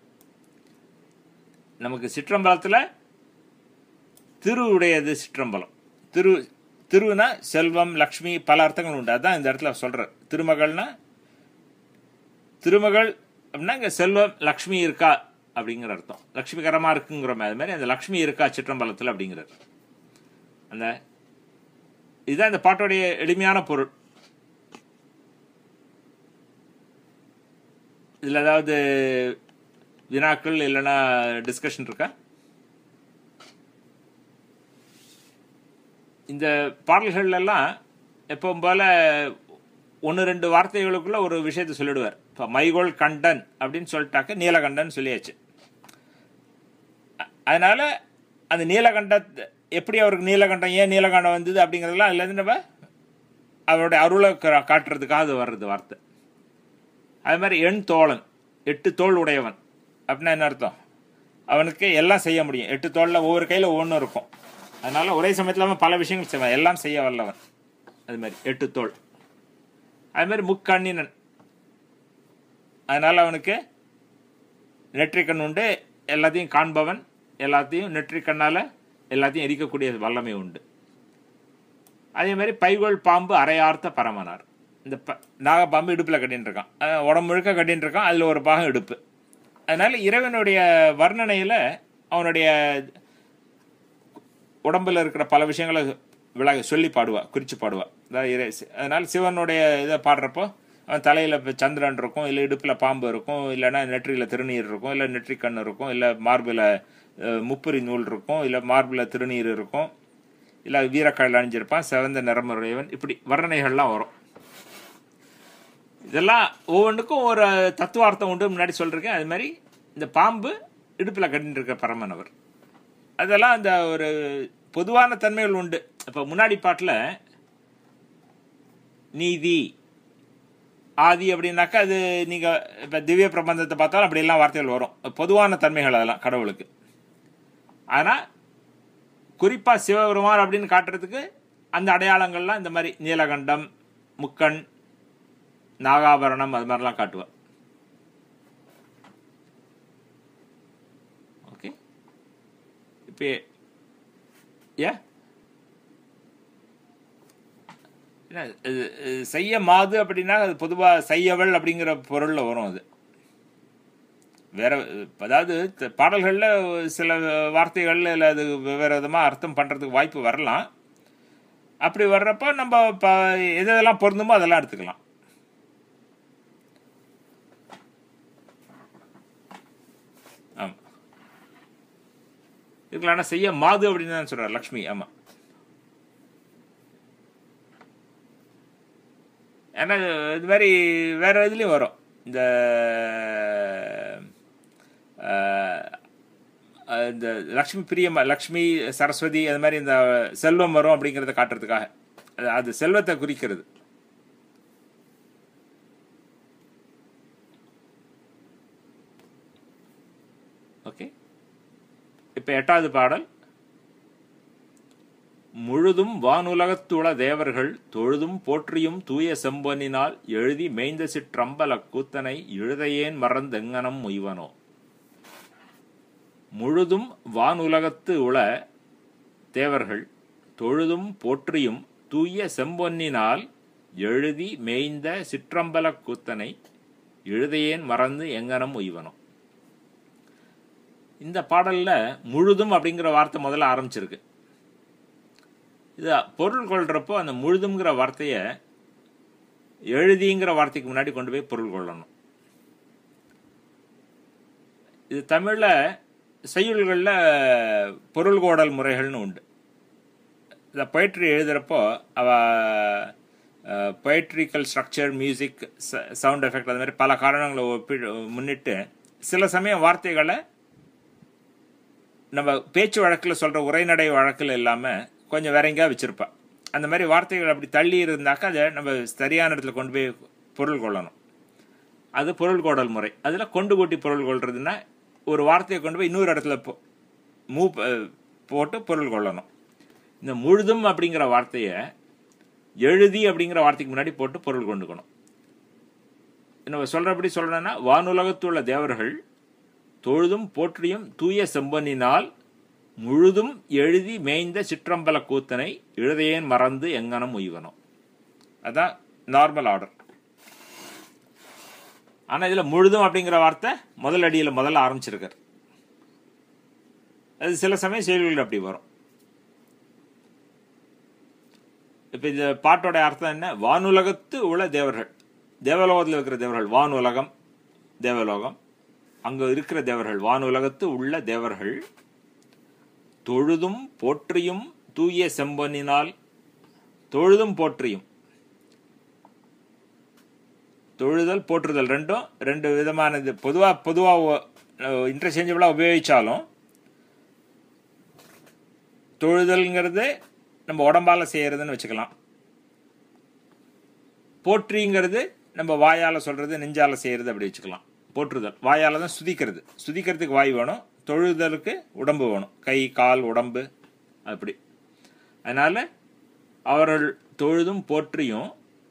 நமக்கு சிற்றம்பலத்தில் திரு உடையது சிற்றம்பலம் திரு திருவுனா செல்வம் லக்ஷ்மி பல அர்த்தங்கள் உண்டு அதான் இந்த இடத்துல சொல்றார் திருமகள்னா திருமகள் அப்படின்னா இங்கே செல்வம் லக்ஷ்மி இருக்கா அப்படிங்கிற அர்த்தம் லக்ஷ்மிகரமா இருக்குங்கிற மாதிரி அது மாதிரி அந்த லக்ஷ்மி இருக்கா சிற்றம்பலத்தில் அப்படிங்கிறார் அந்த இதுதான் இந்த பாட்டோடைய எளிமையான பொருள் இதில் ஏதாவது வினாக்கள் இல்லைன்னா டிஸ்கஷன் இருக்கா இந்த பாடல்கள்ல எல்லாம் எப்பவும் போல ஒன்று ரெண்டு வார்த்தைகளுக்குள்ள ஒரு விஷயத்தை சொல்லிடுவார் இப்போ மைகோல் கண்டன் அப்படின்னு சொல்லிட்டாக்க நீலகண்டன் சொல்லியாச்சு அ- அதனால அந்த நீலகண்ட எப்படி அவருக்கு நீலகண்டம் ஏன் நீலகண்டம் வந்தது அப்படிங்கிறதெல்லாம் அதுலேருந்து நம்ம அவருடைய அருளை கா- காட்டுறதுக்காக அது வர்றது வார்த்தை அது மாதிரி எண் தோழன் எட்டு தோள் உடையவன் அப்படின்னா என்ன அர்த்தம் அவனுக்கு எல்லாம் செய்ய முடியும் எட்டு தோளில் ஒவ்வொரு கையில் ஒவ்வொன்றும் இருக்கும் அதனால ஒரே சமயத்தில் அவன் பல விஷயங்கள் செய்வான் எல்லாம் செய்ய வல்லவன் அது மாதிரி எட்டு தோள் அது மாதிரி முக்கண்ணினன் அதனால அவனுக்கு நெற்றிக்கண் உண்டு எல்லாத்தையும் காண்பவன் எல்லாத்தையும் நெற்றிக்கண்ணால் எல்லாத்தையும் எரிக்கக்கூடிய வல்லமை உண்டு அதே மாதிரி பைகோள் பாம்பு அரையார்த்த பரமனார் இந்த ப நாகப்பாம்பு இடுப்பில் கட்டின்னு இருக்கான் அஹ் உடம்பு முழுக்க கட்டின்னு இருக்கான் அதில் ஒரு பாகம் இடுப்பு அதனால இறைவனுடைய வர்ணனையில் அவனுடைய உடம்புல இருக்கிற பல விஷயங்களை விளக சொல்லி பாடுவா குறித்து பாடுவா அதாவது இறை அதனால சிவனுடைய இதை பாடுறப்போ அவன் தலையில் இப்போ சந்திரன் இருக்கும் இல்லை இடுப்பில் பாம்பு இருக்கும் இல்லைன்னா நெற்றியில் திருநீர் இருக்கும் இல்லை நெற்றிக்கண் இருக்கும் இல்லை மார்பில் முப்புரி நூல் இருக்கும் இல்லை மார்பில் திருநீர் இருக்கும் இல்லை வீரக்கால் அணிஞ்சிருப்பான் சிவந்த நிறமுறையவன் இப்படி வர்ணனைகள்லாம் வரும் இதெல்லாம் ஒவ்வொன்றுக்கும் ஒரு தத்துவார்த்தம் உண்டு முன்னாடி சொல்லிருக்கேன் அது மாதிரி இந்த பாம்பு இடுப்பில் கட்டின்னு இருக்க பரமனவர் அதெல்லாம் அந்த ஒரு பொதுவான தன்மைகள் உண்டு இப்போ முன்னாடி பாட்டில் நீதி ஆதி அப்படின்னாக்கா அது நீங்கள் இப்போ திவ்ய பிரபந்தத்தை பார்த்தாலும் அப்படியெல்லாம் வார்த்தைகள் வரும் பொதுவான தன்மைகள் அதெல்லாம் கடவுளுக்கு ஆனால் குறிப்பாக சிவபெருமான் அப்படின்னு காட்டுறதுக்கு அந்த அடையாளங்கள்லாம் இந்த மாதிரி நீலகண்டம் முக்கண் நாகாபரணம் அது மாதிரிலாம் காட்டுவா ஓகே இப்போ ஏ என்ன, இது, இது செய்ய மாது அப்படின்னா அது பொதுவாக செய்யவள் அப்படிங்கிற பொருளில் வரும் அது வேற அதாவது த- பாடல்கள்ல சில வார்த்தைகள்ல இல்லை அது வெவ்வேறு விதமாக அர்த்தம் பண்ணுறதுக்கு வாய்ப்பு வரலாம் அப்படி வர்றப்போ நம்ம இப்போ எது எதெல்லாம் பொருந்துமோ அதெல்லாம் எடுத்துக்கலாம் ஆமாம் இருக்கலாம் ஆனால் செய்ய மாது அப்படின்னு தான் சொல்கிறார் லக்ஷ்மி ஆமாம் ஏன்னா இது மாதிரி வேற இதுலேயும் வரும் இந்த அஹ், அஹ், இந்த லக்ஷ்மி பிரியம் லக்ஷ்மி சரஸ்வதி அது மாதிரி இந்த செல்வம் வரும் அப்படிங்கிறத காட்டுறதுக்காக அது- அது செல்வத்தை குறிக்கிறது ஓகே இப்போ எட்டாவது பாடல் முழுதும் வானுலகத்துள தேவர்கள் தொழுதும் போற்றியும் தூய செம்பொன்னினால் எழுதி மேய்ந்த சிற்றம்பல கூத்தனை இழுதையேன் மறந்தெங்கனம் உய்வனோ முழுதும் வானுலகத்து உள தேவர்கள் தொழுதும் போற்றியும் தூய செம்பொன்னினால் எழுதி மேய்ந்த சிற்றம்பல கூத்தனை இழுதையேன் மறந்து எங்கனம் உய்வனோ இந்த பாடல்ல முழுதும் அப்படிங்கிற வார்த்தை முதல்ல ஆரம்பிச்சிருக்கு இது பொருள் கொள்றப்போ அந்த முழுதுங்கிற வார்த்தையை எழுதிங்கிற வார்த்தைக்கு முன்னாடி கொண்டு போய் பொருள் கொள்ளணும் இது தமிழ்ல செய்யுள்களில் பொருள் கோடல் முறைகள்னு உண்டு இந்த பொயட்ரி எழுதுகிறப்போ அவ poetical structure music sound effect அது மாதிரி பல காரணங்களை ஒப்பி முன்னிட்டு சில சமயம் வார்த்தைகளை நம்ம பேச்சு வழக்கில் சொல்கிற உரைநடை வழக்கில் இல்லாமல் கொஞ்சம் வேற எங்கேயா வச்சுருப்பா அந்த மாதிரி வார்த்தைகள் அப்படி தள்ளி இருந்தாக்கா அதை நம்ம சரியான இடத்துல கொண்டு போய் பொருள் கொள்ளணும் அது பொருள் கோடல் முறை அதில் கொண்டு கூட்டி பொருள் கொள்றதுன்னா ஒரு வார்த்தையை கொண்டு போய் இன்னொரு இடத்துல போ மூ போட்டு பொருள் கொள்ளணும் இந்த முழுதும் அப்படிங்கிற வார்த்தையை எழுதி அப்படிங்கிற வார்த்தைக்கு முன்னாடி போட்டு பொருள் கொண்டுக்கணும் நம்ம சொல்கிறபடி சொல்லணும்னா வானுலகத்துள்ள தேவர்கள் தொழுதும் போற்றியும் தூய செம்பனினால் முழுதும் எழுதி மேய்ந்த சிற்றம்பல கூத்தனை எழுதையேன் மறந்து எங்கனம் உய்வனும் அதான் நார்மல் ஆர்டர் ஆனால் இதில் முழுதும் அப்படிங்கிற வார்த்தை முதல் அடியில் முதல்ல ஆரம்பிச்சிருக்கார் அது சில சமயம் செயல்களில் அப்படி வரும் இப்போ இந்த பாட்டோட அர்த்தம் என்ன வானுலகத்து உள்ள தேவர்கள் தேவலோகத்தில் இருக்கிற தேவர்கள் வானுலகம் தேவலோகம் அங்கு இருக்கிற தேவர்கள் வானுலகத்து உள்ள தேவர்கள் தொழுதும் போற்றியும் தூய செம்பொன்னினால் தொழுதும் போற்றியும் தொழுதல் போற்றுதல் ரெண்டும் ரெண்டு விதமானது பொதுவாக பொதுவாக இன்டர்சேஞ்சபிளாக உபயோகித்தாலும் தொழுதல்ங்கிறது நம்ம உடம்பால் செய்கிறதுன்னு வச்சுக்கலாம் போற்றிங்கிறது நம்ம வாயால் சொல்கிறது நெஞ்சால் செய்கிறது அப்படி வச்சுக்கலாம் போற்றுதல் வாயால் தான் சுதிக்கிறது சுதிக்கிறதுக்கு வாய் வேணும் தொழுதலுக்கு உடம்பு வேணும் கை கால் உடம்பு அப்படி அதனால் அவர்கள் தொழுதும் போற்றியும்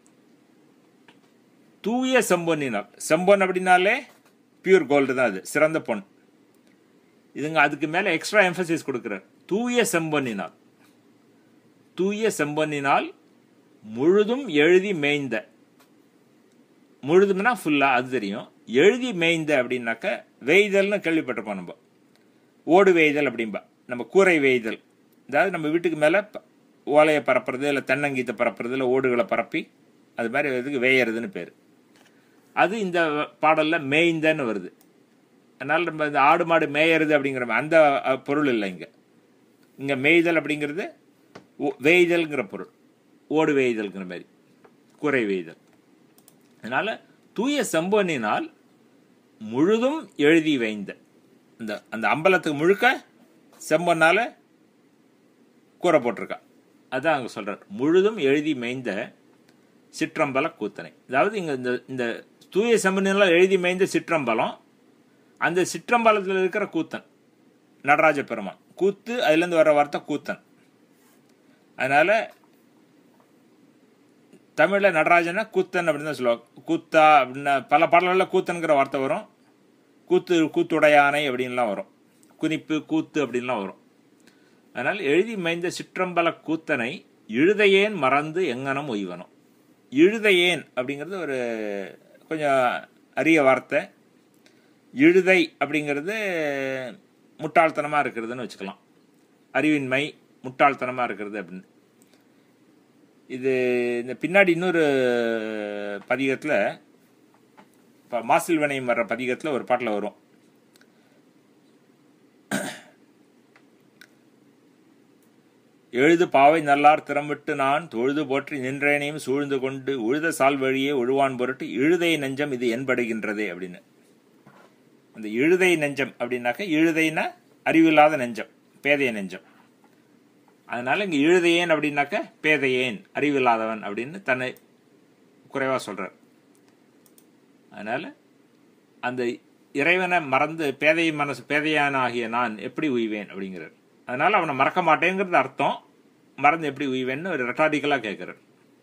தூய செம்பொன்னினால் செம்பொன் அப்படின்னாலே பியூர் கோல்டு தான் அது சிறந்த பொன் இதுங்க அதுக்கு மேலே எக்ஸ்ட்ரா எம்பசிஸ் கொடுக்குறார் தூய செம்பொன்னினால் தூய செம்பொன்னினால் முழுதும் எழுதி மேய்ந்த முழுதும்னா ஃபுல்லாக அது தெரியும் எழுதி மேய்ந்த அப்படின்னாக்க வேய்தல்னு கேள்விப்பட்டிருப்போம் நம்ம ஓடு வேய்தல் அப்படின்பா நம்ம கூரை வேய்தல் அதாவது நம்ம வீட்டுக்கு மேலே ஓலையை பரப்புறது இல்லை தென்னங்கீத்தை பரப்புறது இல்லை ஓடுகளை பரப்பி அது மாதிரி இதுக்கு வேயறதுன்னு பேர் அது இந்த பாடலில் மேய்ந்தன்னு வருது அதனால் நம்ம இந்த ஆடு மாடு மேயறது அப்படிங்கிற அந்த பொருள் இல்லை இங்கே இங்கே மேய்தல் அப்படிங்கிறது வேய்தல்ங்கிற பொருள் ஓடு வேய்தல்ங்கிற மாதிரி கூரை வேய்தல் அதனால தூய செம்பொன்னினால் முழுதும் எழுதி வைந்த இந்த அந்த அம்பலத்துக்கு முழுக்க செம்பொன்னால கூரை போட்டிருக்கா அதான் அங்க சொல்றார் முழுதும் எழுதி மேய்ந்த சிற்றம்பல கூத்தனை அதாவது இங்க இந்த இந்த தூய செம்பொன்னினால் எழுதி மேய்ந்த சிற்றம்பலம் அந்த சிற்றம்பலத்தில் இருக்கிற கூத்தன் நடராஜ பெருமான் கூத்து அதுலேருந்து வர வார்த்தை கூத்தன் அதனால தமிழில் நடராஜனா கூத்தன் அப்படின்னு தான் சொல்லுவாங்க கூத்தா அப்படின்னா பல பாடல்களில் கூத்தனுங்கிற வார்த்தை வரும் கூத்து கூத்துடையானை அப்படின்லாம் வரும் குனிப்பு கூத்து அப்படின்லாம் வரும் அதனால் எழுதி மைந்த சிற்றம்பல கூத்தனை இழுதையேன் மறந்து எங்கனம் ஒய்வனும் இழுதையேன் அப்படிங்கிறது ஒரு கொஞ்சம் அரிய வார்த்தை இழுதை அப்படிங்கிறது முட்டாள்தனமாக இருக்கிறதுன்னு வச்சுக்கலாம் அறிவின்மை முட்டாள்தனமாக இருக்கிறது அப்படின்னு இது இந்த பின்னாடி இன்னொரு பதிகத்தில் இப்போ மாசில் வினையும் வர்ற பதிகத்தில் ஒரு பாட்டில் வரும் எழுது பாவை நல்லார் திறமிட்டு நான் தொழுது போற்றி நின்றேனையும் சூழ்ந்து கொண்டு உழுத சால் வழியே உழுவான் பொருட்டு இழுதை நெஞ்சம் இது என்படுகின்றதே அப்படின்னு அந்த இழுதை நெஞ்சம் அப்படின்னாக்க இழுதைனா அறிவில்லாத நெஞ்சம் பேதைய நெஞ்சம் அதனால இங்க இழுதையேன் அப்படின்னாக்க பேதையேன் அறிவில்லாதவன் அப்படின்னு தன்னை குறைவா சொல்றார் அதனால அந்த இறைவனை மறந்து பேதை மனசு பேதையான ஆகிய நான் எப்படி உய்வேன் அப்படிங்கிறார் அதனால அவனை மறக்க மாட்டேங்கிறது அர்த்தம் மறந்து எப்படி உய்வேன்னு ஒரு ரெட்டாரிக்கலா கேட்கிறார்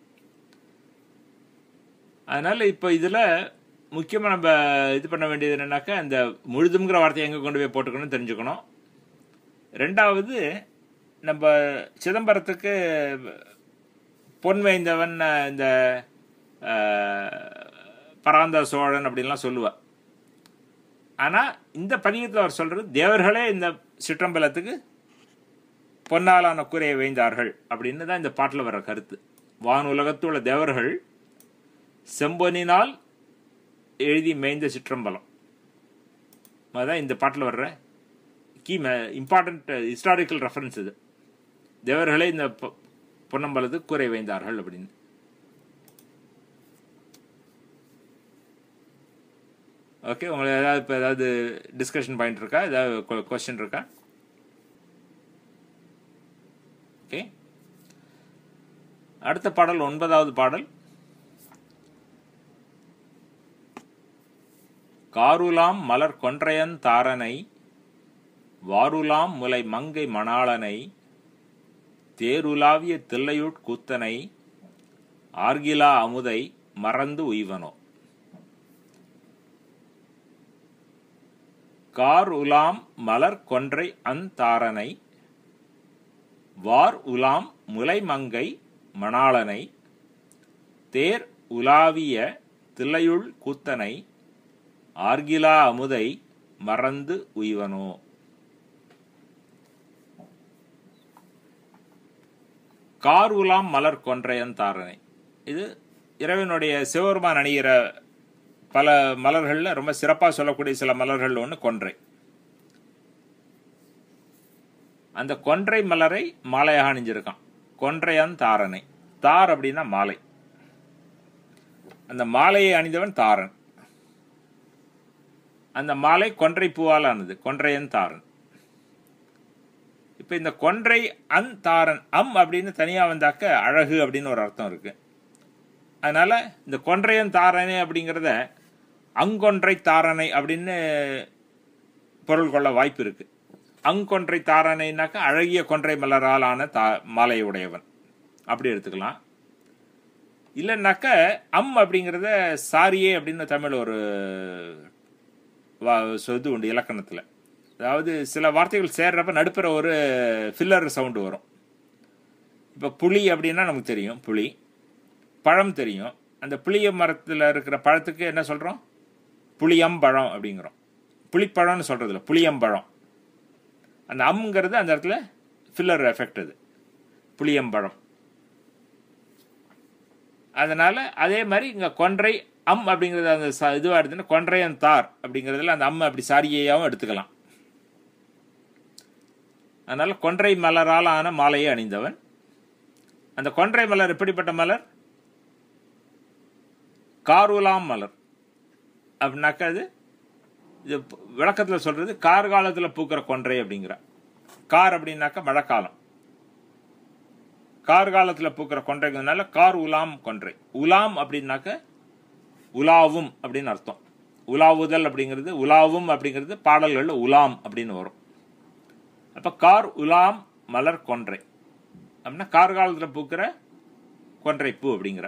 அதனால இப்போ இதுல முக்கியமா நம்ம இது பண்ண வேண்டியது என்னன்னாக்கா இந்த முழுதுங்கிற வார்த்தையை எங்க கொண்டு போய் போட்டுக்கணும்னு தெரிஞ்சுக்கணும் ரெண்டாவது நம்ம சிதம்பரத்துக்கு பொன் வைந்தவன் இந்த பராந்த சோழன் அப்படின்லாம் சொல்லுவா ஆனா இந்த பதிகத்தில் அவர் சொல்றது தேவர்களே இந்த சிற்றம்பலத்துக்கு பொன்னாலான கூரையை வைந்தார்கள் அப்படின்னு தான் இந்த பாட்டில் வர்ற கருத்து வான் உலகத்து உள்ள தேவர்கள் செம்பொனினால் எழுதி மேய்ந்த சிற்றம்பலம் அதுதான் இந்த பாட்டில் வர்ற கீ இம்பார்ட்டன்ட் ஹிஸ்டாரிக்கல் ரெஃபரன்ஸ் இது தேவர்களே இந்த பொன்னம்பலத்துக்கு கூரை வைந்தார்கள் அப்படின்னு ஓகே உங்களுக்கு ஏதாவது இப்போ ஏதாவது டிஸ்கஷன் பாயிண்ட் இருக்கா ஏதாவது கொஸ்டின் இருக்கா ஓகே அடுத்த பாடல் ஒன்பதாவது பாடல் காருலாம் மலர் கொன்றையன் தாரனை வாருலாம் முலை மங்கை மணாளனை தேருலாவிய தில்லையுட் கூத்தனை ஆர்கிலா அமுதை மறந்து உய்வனோ கார் உலாம் மலர் கொன்றை அந்தாரனை வார் உலாம் முலைமங்கை மணாளனை தேர் உலாவிய தில்லையுள் கூத்தனை ஆர்கிலா அமுதை மறந்து உய்வனோ கார் உலாம் மலர் கொன்றையன் தாரனை இது இறைவனுடைய சிவபெருமான் அணிகிற பல மலர்களில் ரொம்ப சிறப்பாக சொல்லக்கூடிய சில மலர்கள் ஒன்று கொன்றை அந்த கொன்றை மலரை மாலையாக அணிஞ்சிருக்கான் கொன்றையான் தாரனை தார் அப்படின்னா மாலை அந்த மாலையை அணிந்தவன் தாரன் அந்த மாலை கொன்றை பூவால் ஆனது கொன்றையன் தாரன் இப்ப இந்த கொன்றை அன் தாரன் அம் அப்படின்னு தனியா வந்தாக்க அழகு அப்படின்னு ஒரு அர்த்தம் இருக்கு அதனால இந்த கொன்றையன் தாரனை அப்படிங்கிறத அங்கொன்றை தாரனை அப்படின்னு பொருள் கொள்ள வாய்ப்பு இருக்கு அங்கொன்றை தாரனைனாக்கா அழகிய கொன்றை மலரால் ஆன தா மாலை உடையவன் அப்படி எடுத்துக்கலாம் இல்லைன்னாக்க அம் அப்படிங்கிறத சாரியே அப்படின்னு தமிழ் ஒரு இது உண்டு இலக்கணத்தில் அதாவது சில வார்த்தைகள் சேர்றப்ப நடுப்புற ஒரு ஃபில்லர் சவுண்டு வரும் இப்போ புளி அப்படின்னா நமக்கு தெரியும் புளி பழம் தெரியும் அந்த புளிய மரத்தில் இருக்கிற பழத்துக்கு என்ன சொல்கிறோம் புளியம்பழம் அப்படிங்கிறோம் புளிப்பழம்னு சொல்கிறதில்ல புளியம்பழம் அந்த அம்ங்கிறது அந்த இடத்துல ஃபில்லர் எஃபெக்ட் அது புளியம்பழம் அதனால அதே மாதிரி இங்கே கொன்றை அம் அப்படிங்கிறது அந்த இதுவாக எடுத்துன்னா கொன்றையன் தார் அப்படிங்கிறதுல அந்த அம் அப்படி சாரியையாகவும் எடுத்துக்கலாம் அதனால கொன்றை மலரால் ஆன மாலையை அணிந்தவன் அந்த கொன்றை மலர் எப்படிப்பட்ட மலர் காருலாம் மலர் அப்படின்னாக்கா அது இது விளக்கத்தில் சொல்றது கார் காலத்தில் பூக்கிற கொன்றை அப்படிங்கிற கார் அப்படின்னாக்கா மழைக்காலம் கார் காலத்தில் பூக்கிற கொன்றைங்கிறதுனால கார் உலாம் கொன்றை உலாம் அப்படின்னாக்க உலாவும் அப்படின்னு அர்த்தம் உலாவுதல் அப்படிங்கிறது உலாவும் அப்படிங்கிறது பாடல்கள்ல உலாம் அப்படின்னு வரும் அப்ப கார் உலாம் மலர் கொன்றை அப்படின்னா கார் காலத்தில் பூக்கிற கொன்றை பூ அப்படிங்கிற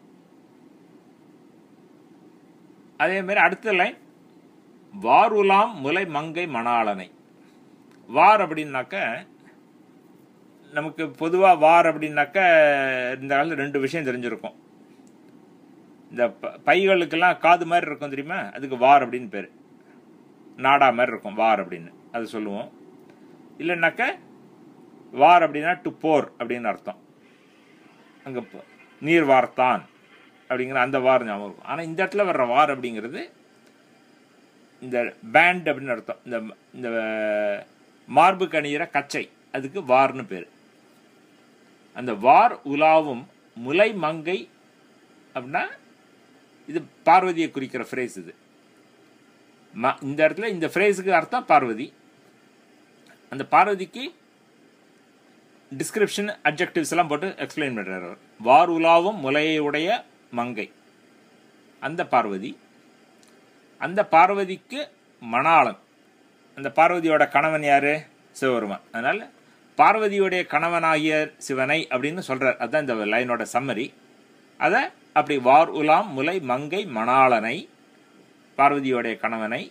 அதே மாதிரி அடுத்த லைன் வார் உலாம் முலை மங்கை மணாளனை வார் அப்படின்னாக்க நமக்கு பொதுவாக வார் அப்படின்னாக்க இந்த காலத்தில் ரெண்டு விஷயம் தெரிஞ்சிருக்கும் இந்த ப- பைகளுக்கெல்லாம் காது மாதிரி இருக்கும் தெரியுமா அதுக்கு வார் அப்படின்னு பேர் நாடா மாதிரி இருக்கும் வார் அப்படின்னு அது சொல்லுவோம் இல்லைன்னாக்க வார் அப்படின்னா டு போர் அப்படின்னு அர்த்தம் அங்கே நீர் வார்த்தான் அப்படிங்கிற அந்த வார் ஞாபகம் இருக்கும் ஆனால் இந்த இடத்துல வர்ற வார் அப்படிங்கிறது இந்த பேண்ட் அப்படின்னு அர்த்தம் இந்த இந்த மார்பு கணிகிற கச்சை அதுக்கு வார்னு பேர் அந்த வார் உலாவும் முலை மங்கை அப்படின்னா இது பார்வதியை குறிக்கிற ஃப்ரேஸ் இது ம- இந்த இடத்துல இந்த ஃப்ரேஸுக்கு அர்த்தம் பார்வதி அந்த பார்வதிக்கு டிஸ்கிரிப்ஷன் அப்ஜெக்டிவ்ஸ் எல்லாம் போட்டு எக்ஸ்பிளைன் பண்றாரு அவர் வார் உலாவும் முலையுடைய மங்கை அந்த பார்வதி அந்த பார்வதிக்கு மணாளன் அந்த பார்வதியோட கணவன் யாரு சிவபெருமான் அதனால பார்வதியுடைய கணவனாகிய சிவனை அப்படின்னு சொல்றார் அதுதான் இந்த லைனோட சம்மரி அதை அப்படி வார் உலாம் முலை மங்கை மணாளனை பார்வதியோடைய கணவனை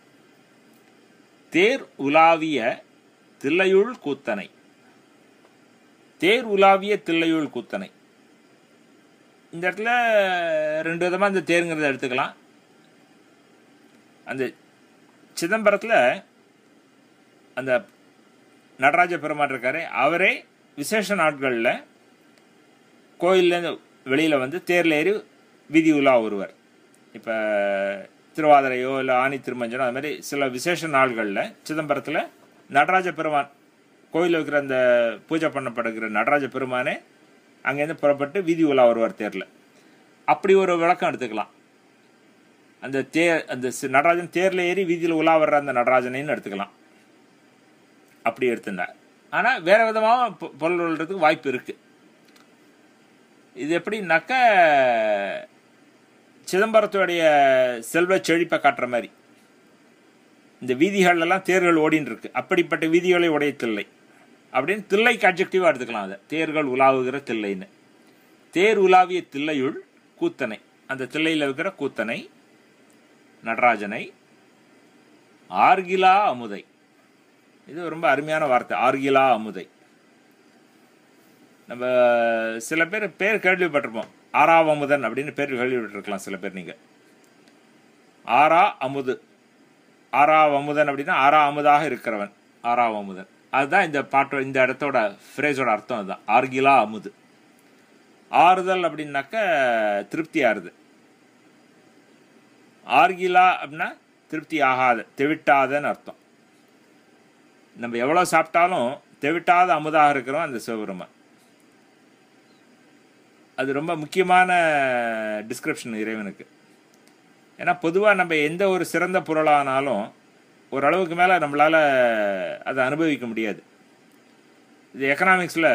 தேர் உலாவிய தில்லையுள் கூத்தனை தேர் உலாவிய தில்லையுள் கூத்தனை இந்த இடத்துல ரெண்டு விதமா இந்த தேருங்கிறத எடுத்துக்கலாம் அந்த சிதம்பரத்தில் அந்த நடராஜ பெருமாள் இருக்காரு அவரே விசேஷ நாட்களில் கோயில்லேருந்து வெளியில் வந்து தேரில் ஏறி வீதி உலா வருவார் இப்போ திருவாதிரையோ இல்லை ஆனி திருமஞ்சனோ அது மாதிரி சில விசேஷ நாள்களில் சிதம்பரத்தில் நடராஜ பெருமான் கோயிலில் வைக்கிற அந்த பூஜை பண்ணப்படுகிற நடராஜ பெருமானே அங்கேருந்து புறப்பட்டு வீதி உலா வருவார் தேரில் அப்படி ஒரு விளக்கம் எடுத்துக்கலாம் அந்த தேர் அந்த சி- நடராஜன் தேர்ல ஏறி வீதியில் உலா வர்ற அந்த நடராஜனைன்னு எடுத்துக்கலாம் அப்படி எடுத்துட்டார் ஆனா வேற விதமாக பொ- பொருள் கொள்றதுக்கு வாய்ப்பு இருக்கு இது எப்படின்னாக்க சிதம்பரத்துடைய செல்வ செழிப்பை காட்டுற மாதிரி இந்த வீதிகள் எல்லாம் தேர்கள் ஓடின்னு இருக்கு அப்படிப்பட்ட வீதிகளை உடைய தில்லை அப்படின்னு தில்லைக்கு அப்ஜெக்டிவா எடுத்துக்கலாம் அதை தேர்கள் உலாவுகிற தில்லைன்னு தேர் உலாவிய தில்லையுள் கூத்தனை அந்த தில்லையில் இருக்கிற கூத்தனை நடராஜனை ஆர்கிலா அமுதை இது ரொம்ப அருமையான வார்த்தை ஆர்கிலா அமுதை நம்ம சில பேர் பேர் கேள்விப்பட்டிருப்போம் ஆறாவ அமுதன் அப்படின்னு பேர் கேள்விப்பட்டிருக்கலாம் சில பேர் நீங்க ஆறா அமுது ஆறா அமுதன் அப்படின்னா ஆறா அமுதாக இருக்கிறவன் ஆறா அமுதன் அதுதான் இந்த பாட்டோ இந்த இடத்தோட ஃப்ரேஸோட அர்த்தம் அதுதான் ஆர்கிலா அமுது ஆறுதல் அப்படின்னாக்க திருப்தி ஆறுது ஆர்கிலா அப்படின்னா திருப்தி ஆகாத தெவிட்டாதன்னு அர்த்தம் நம்ம எவ்வளோ சாப்பிட்டாலும் தெவிட்டாத அமுதாக இருக்கிறோம் அந்த சிவபெருமான் அது ரொம்ப முக்கியமான டிஸ்கிரிப்ஷன் இறைவனுக்கு ஏன்னா பொதுவாக நம்ம எந்த ஒரு சிறந்த பொருளானாலும் ஓரளவுக்கு மேலே நம்மளால் அதை அனுபவிக்க முடியாது இது எக்கனாமிக்ஸில்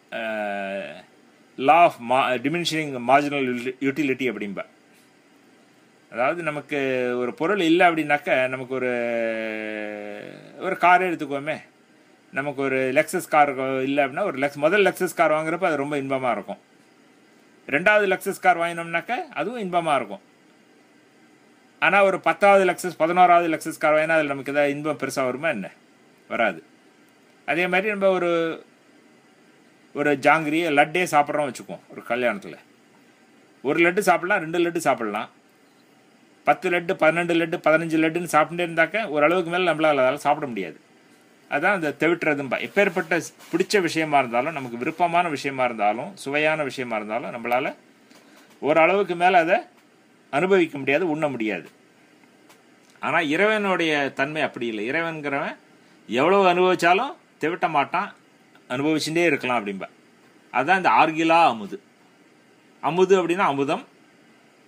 லா ஆஃப் மா டிமினிஷனிங் மார்ஜினல் யூட்டிலிட்டி அப்படிம்பா அதாவது நமக்கு ஒரு பொருள் இல்லை அப்படின்னாக்க நமக்கு ஒரு ஒரு காரே எடுத்துக்கோமே நமக்கு ஒரு லெக்ஸஸ் கார் இல்லை அப்படின்னா ஒரு லெக்ஸ் முதல் லெக்ஸஸ் கார் வாங்குறப்ப அது ரொம்ப இன்பமாக இருக்கும் ரெண்டாவது லெக்ஸஸ் கார் வாங்கினோம்னாக்க அதுவும் இன்பமாக இருக்கும் ஆனால் ஒரு பத்தாவது லெக்ஸஸ் பதினோராவது லெக்ஸஸ் கார் வாங்கினா அதில் நமக்கு ஏதாவது இன்பம் பெருசாக வருமா என்ன வராது அதே மாதிரி நம்ம ஒரு ஒரு ஜாங்கிரி லட்டே சாப்பிட்றோம் வச்சுக்குவோம் ஒரு கல்யாணத்தில் ஒரு லட்டு சாப்பிடலாம் ரெண்டு லட்டு சாப்பிடலாம் பத்து லட்டு பன்னெண்டு லட்டு பதினஞ்சு லட்டுன்னு சாப்பிட்டே இருந்தாக்க ஓரளவுக்கு மேலே நம்மளால் அதால் சாப்பிட முடியாது அதான் அந்த தெவிட்டுறதும்பா எப்பேற்பட்ட பிடிச்ச விஷயமா இருந்தாலும் நமக்கு விருப்பமான விஷயமா இருந்தாலும் சுவையான விஷயமா இருந்தாலும் நம்மளால ஓரளவுக்கு மேலே அதை அனுபவிக்க முடியாது உண்ண முடியாது ஆனால் இறைவனுடைய தன்மை அப்படி இல்லை இறைவன்கிறவன் எவ்வளவு அனுபவிச்சாலும் தெவிட்ட மாட்டான் அனுபவிச்சுட்டே இருக்கலாம் அப்படிம்பா அதுதான் இந்த ஆர்கிலா அமுது அமுது அப்படின்னா அமுதம்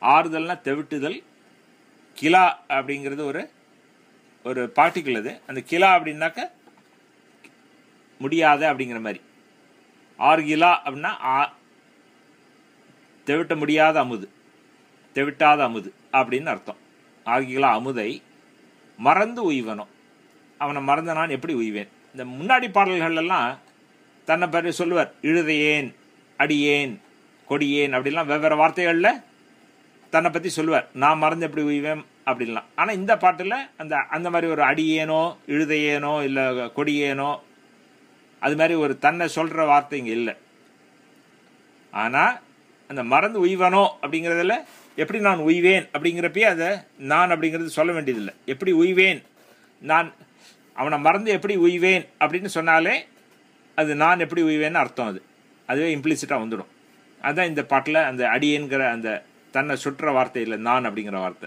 ஆறுதல்னா தெவிட்டுதல் கிலா அப்படிங்கிறது ஒரு ஒரு பார்ட்டிக்கிள் அது அந்த கிலா அப்படின்னாக்க முடியாத அப்படிங்கிற மாதிரி ஆறு கிலா அப்படின்னா ஆ- தெவிட்ட முடியாத அமுது தெவிட்டாத அமுது அப்படின்னு அர்த்தம் ஆறு கிலா அமுதை மறந்து உய்வனும் அவனை மறந்த நான் எப்படி உய்வேன் இந்த முன்னாடி பாடல்கள் எல்லாம் தன்னை பற்றி சொல்லுவார் இழுதையேன் அடியேன் கொடியேன் அப்படிலாம் வெவ்வேறு வார்த்தைகளில் தன்னை பற்றி சொல்லுவார் நான் மறந்து எப்படி உய்வேன் அப்படின்லாம் ஆனால் இந்த பாட்டில் அந்த அந்த மாதிரி ஒரு அடியேனோ இழுதையேனோ இல்லை கொடியேனோ அது மாதிரி ஒரு தன்னை சொல்கிற வார்த்தை இங்கே இல்லை ஆனால் அந்த மறந்து உய்வனோ அப்படிங்கிறதுல எப்படி நான் உய்வேன் அப்படிங்கிறப்பயே அதை நான் அப்படிங்கிறது சொல்ல வேண்டியதில்லை எப்படி உய்வேன் நான் அவனை மறந்து எப்படி உய்வேன் அப்படின்னு சொன்னாலே அது நான் எப்படி உய்வேன்னு அர்த்தம் அது அதுவே இம்ப்ளிசிட்டாக வந்துடும் அதான் இந்த பாட்டில் அந்த அடியேங்கிற அந்த தன்னை சுற்ற வார்த்தை இல்லை நான் அப்படிங்கிற வார்த்தை